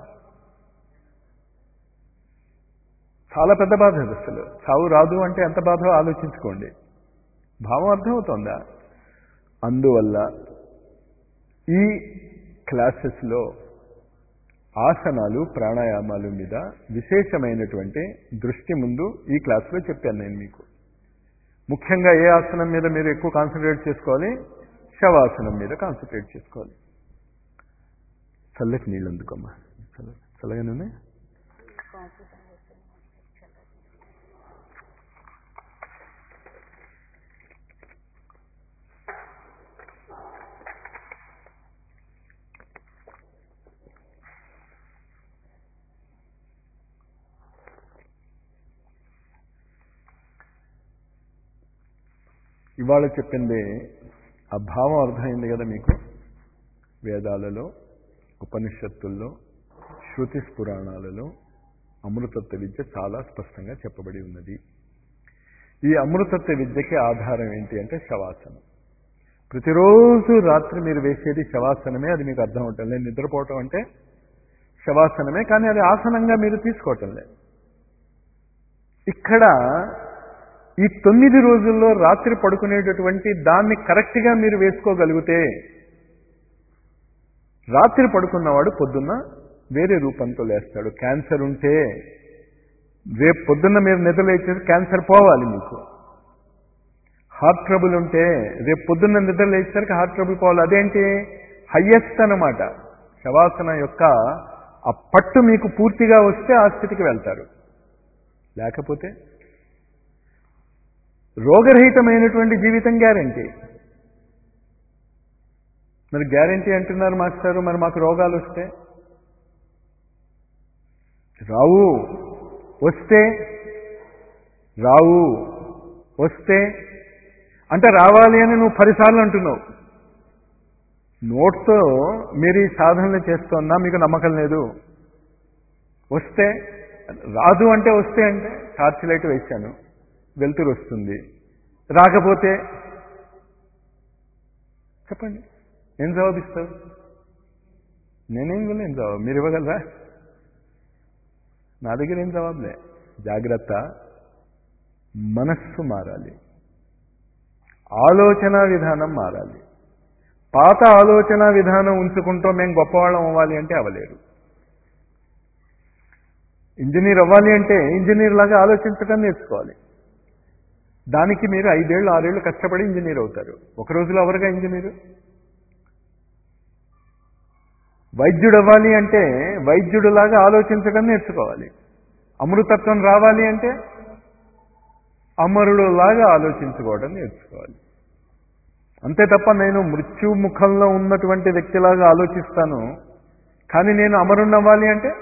చాలా పెద్ద బాధ అది అసలు చావు రాదు అంటే ఎంత బాధో ఆలోచించుకోండి భావం అర్థమవుతోందా అందువల్ల ఈ క్లాసెస్లో ఆసనాలు ప్రాణాయామాలు మీద విశేషమైనటువంటి దృష్టి ముందు ఈ క్లాస్లో చెప్పాను నేను మీకు ముఖ్యంగా ఏ ఆసనం మీద మీరు ఎక్కువ కాన్సన్ట్రేట్ చేసుకోవాలి శవాసనం మీద కాన్సన్ట్రేట్ చేసుకోవాలి చల్లకి నీళ్ళు అందుకోమ్మా చల్ల చల్లగానే ఉన్నాయి ఇవాళ చెప్పింది ఆ భావం అర్థమైంది కదా మీకు వేదాలలో ఉపనిషత్తుల్లో శృతి పురాణాలలో అమృతత్వ విద్య చాలా స్పష్టంగా చెప్పబడి ఉన్నది ఈ అమృతత్వ విద్యకి ఆధారం ఏంటి అంటే శవాసనం ప్రతిరోజు రాత్రి మీరు వేసేది శవాసనమే అది మీకు అర్థం అవటం లేదు నిద్రపోవటం అంటే శవాసనమే కానీ అది ఆసనంగా మీరు తీసుకోవటం లేదు ఇక్కడ ఈ తొమ్మిది రోజుల్లో రాత్రి పడుకునేటటువంటి దాన్ని కరెక్ట్గా మీరు వేసుకోగలిగితే రాత్రి పడుకున్నవాడు పొద్దున్న వేరే రూపంతో లేస్తాడు క్యాన్సర్ ఉంటే రేపు పొద్దున్న మీరు నిద్ర లేచేది క్యాన్సర్ పోవాలి మీకు హార్ట్ ట్రబుల్ ఉంటే రేపు పొద్దున్న నిద్ర లేచేసరికి హార్ట్ ట్రబుల్ పోవాలి అదేంటి హయ్యెస్ట్ అన్నమాట శవాసన యొక్క ఆ పట్టు మీకు పూర్తిగా వస్తే ఆ స్థితికి వెళ్తారు లేకపోతే రోగరహితమైనటువంటి జీవితం గ్యారంటీ మరి గ్యారంటీ అంటున్నారు మాస్టారు మరి మాకు రోగాలు వస్తే రావు వస్తే రావు వస్తే అంటే రావాలి అని నువ్వు పదిసార్లు అంటున్నావు నోట్తో మీరు ఈ సాధనలు చేస్తున్నా మీకు నమ్మకం లేదు వస్తే రాదు అంటే వస్తే అంటే టార్చ్ లైట్ వేశాను వెలుతురు వస్తుంది రాకపోతే చెప్పండి ఏం జవాబిస్తావు నేనేం ఇవ్వలేను జవాబు మీరు ఇవ్వగలరా నా దగ్గర ఏం జవాబులే జాగ్రత్త మనస్సు మారాలి ఆలోచన విధానం మారాలి పాత ఆలోచన విధానం ఉంచుకుంటూ మేము గొప్పవాళ్ళం అవ్వాలి అంటే అవ్వలేరు ఇంజనీర్ అవ్వాలి అంటే ఇంజనీర్ లాగా ఆలోచించడం నేర్చుకోవాలి దానికి మీరు ఐదేళ్ళు ఆరేళ్ళు కష్టపడి ఇంజనీర్ అవుతారు ఒక రోజులో ఎవరుగా ఇంజనీరు వైద్యుడు అవ్వాలి అంటే వైద్యుడులాగా ఆలోచించడం నేర్చుకోవాలి అమృతత్వం రావాలి అంటే అమరుడు లాగా ఆలోచించుకోవడం నేర్చుకోవాలి అంతే తప్ప నేను మృత్యుముఖంలో ఉన్నటువంటి వ్యక్తిలాగా ఆలోచిస్తాను కానీ నేను అమరుణ్ణి అవ్వాలి అంటే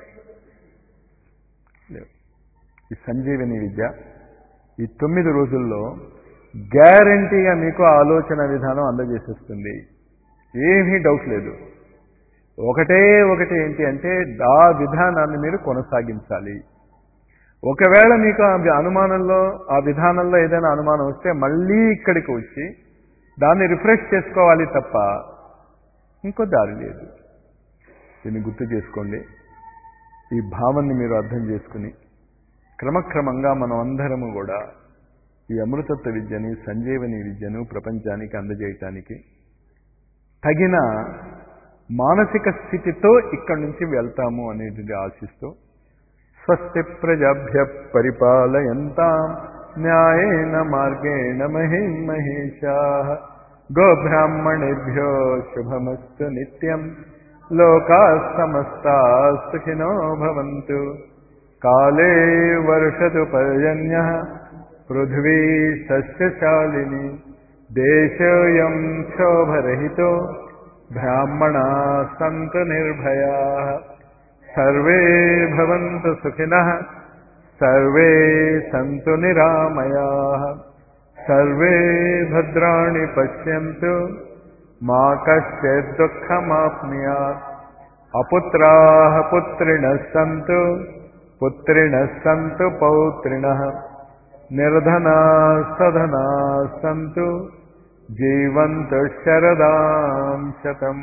లేవు ఈ సంజీవని విద్య ఈ తొమ్మిది రోజుల్లో గ్యారంటీగా మీకు ఆలోచన విధానం అందజేసేస్తుంది ఏమీ డౌట్ లేదు ఒకటే ఒకటి ఏంటి అంటే ఆ విధానాన్ని మీరు కొనసాగించాలి ఒకవేళ మీకు ఆ అనుమానంలో ఆ విధానంలో ఏదైనా అనుమానం వస్తే మళ్ళీ ఇక్కడికి వచ్చి దాన్ని రిఫ్రెష్ చేసుకోవాలి తప్ప ఇంకో దారి లేదు దీన్ని గుర్తు చేసుకోండి ఈ భావాన్ని మీరు అర్థం చేసుకుని క్రమక్రమంగా మనం అందరము కూడా ఈ అమృతత్వ విద్యని సంజీవని విద్యను ప్రపంచానికి అందజేయటానికి తగిన మానసిక స్థితితో ఇక్కడి నుంచి వెళ్తాము అనేది ఆశిస్తూ స్వస్తి ప్రజాభ్య పరిపాలయంతాం న్యాయేన మార్గేణ మహిం మహేషా గోబ్రాహ్మణేభ్యో శుభమస్తు నిత్యం లోకా సమస్తా సుఖినో భవంతు కాలే వర్షతు పర్జన్య పృథ్వీ సస్యశాలిని దేశోయం క్షోభరహితో బ్రాహ్మణా సంతు నిర్భయా సర్వే భవంతు సుఖినః సర్వే సంతు నిరామయా సర్వే భద్రాణి పశ్యంతు మా కశ్చిత్ దుఃఖమాప్నుయాత్ అపుత్రాः పుత్రిణः సంతు పుత్రిణः సంతు పౌత్రిణः నిర్ధనా సధనా సంతు జీవంతు శరదాం శతం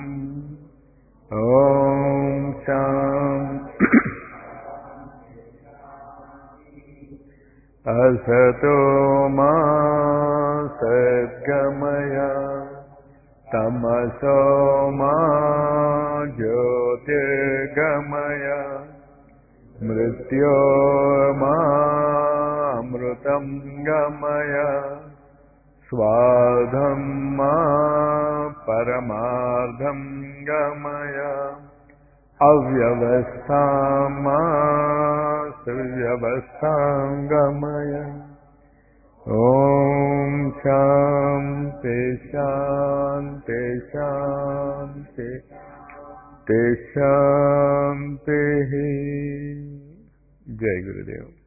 ఓం శాం असतो मा सद्गमय तमसो मा ज्योतिर्गमय मृत्यो मामृतं गमय स्वाधं मा परमार्धं गमय अव्यवस्थां मा सुव्यवस्थां गमय ॐ शान्ति शान्ति शान्ति ते शान्तिः जय गुरुदेव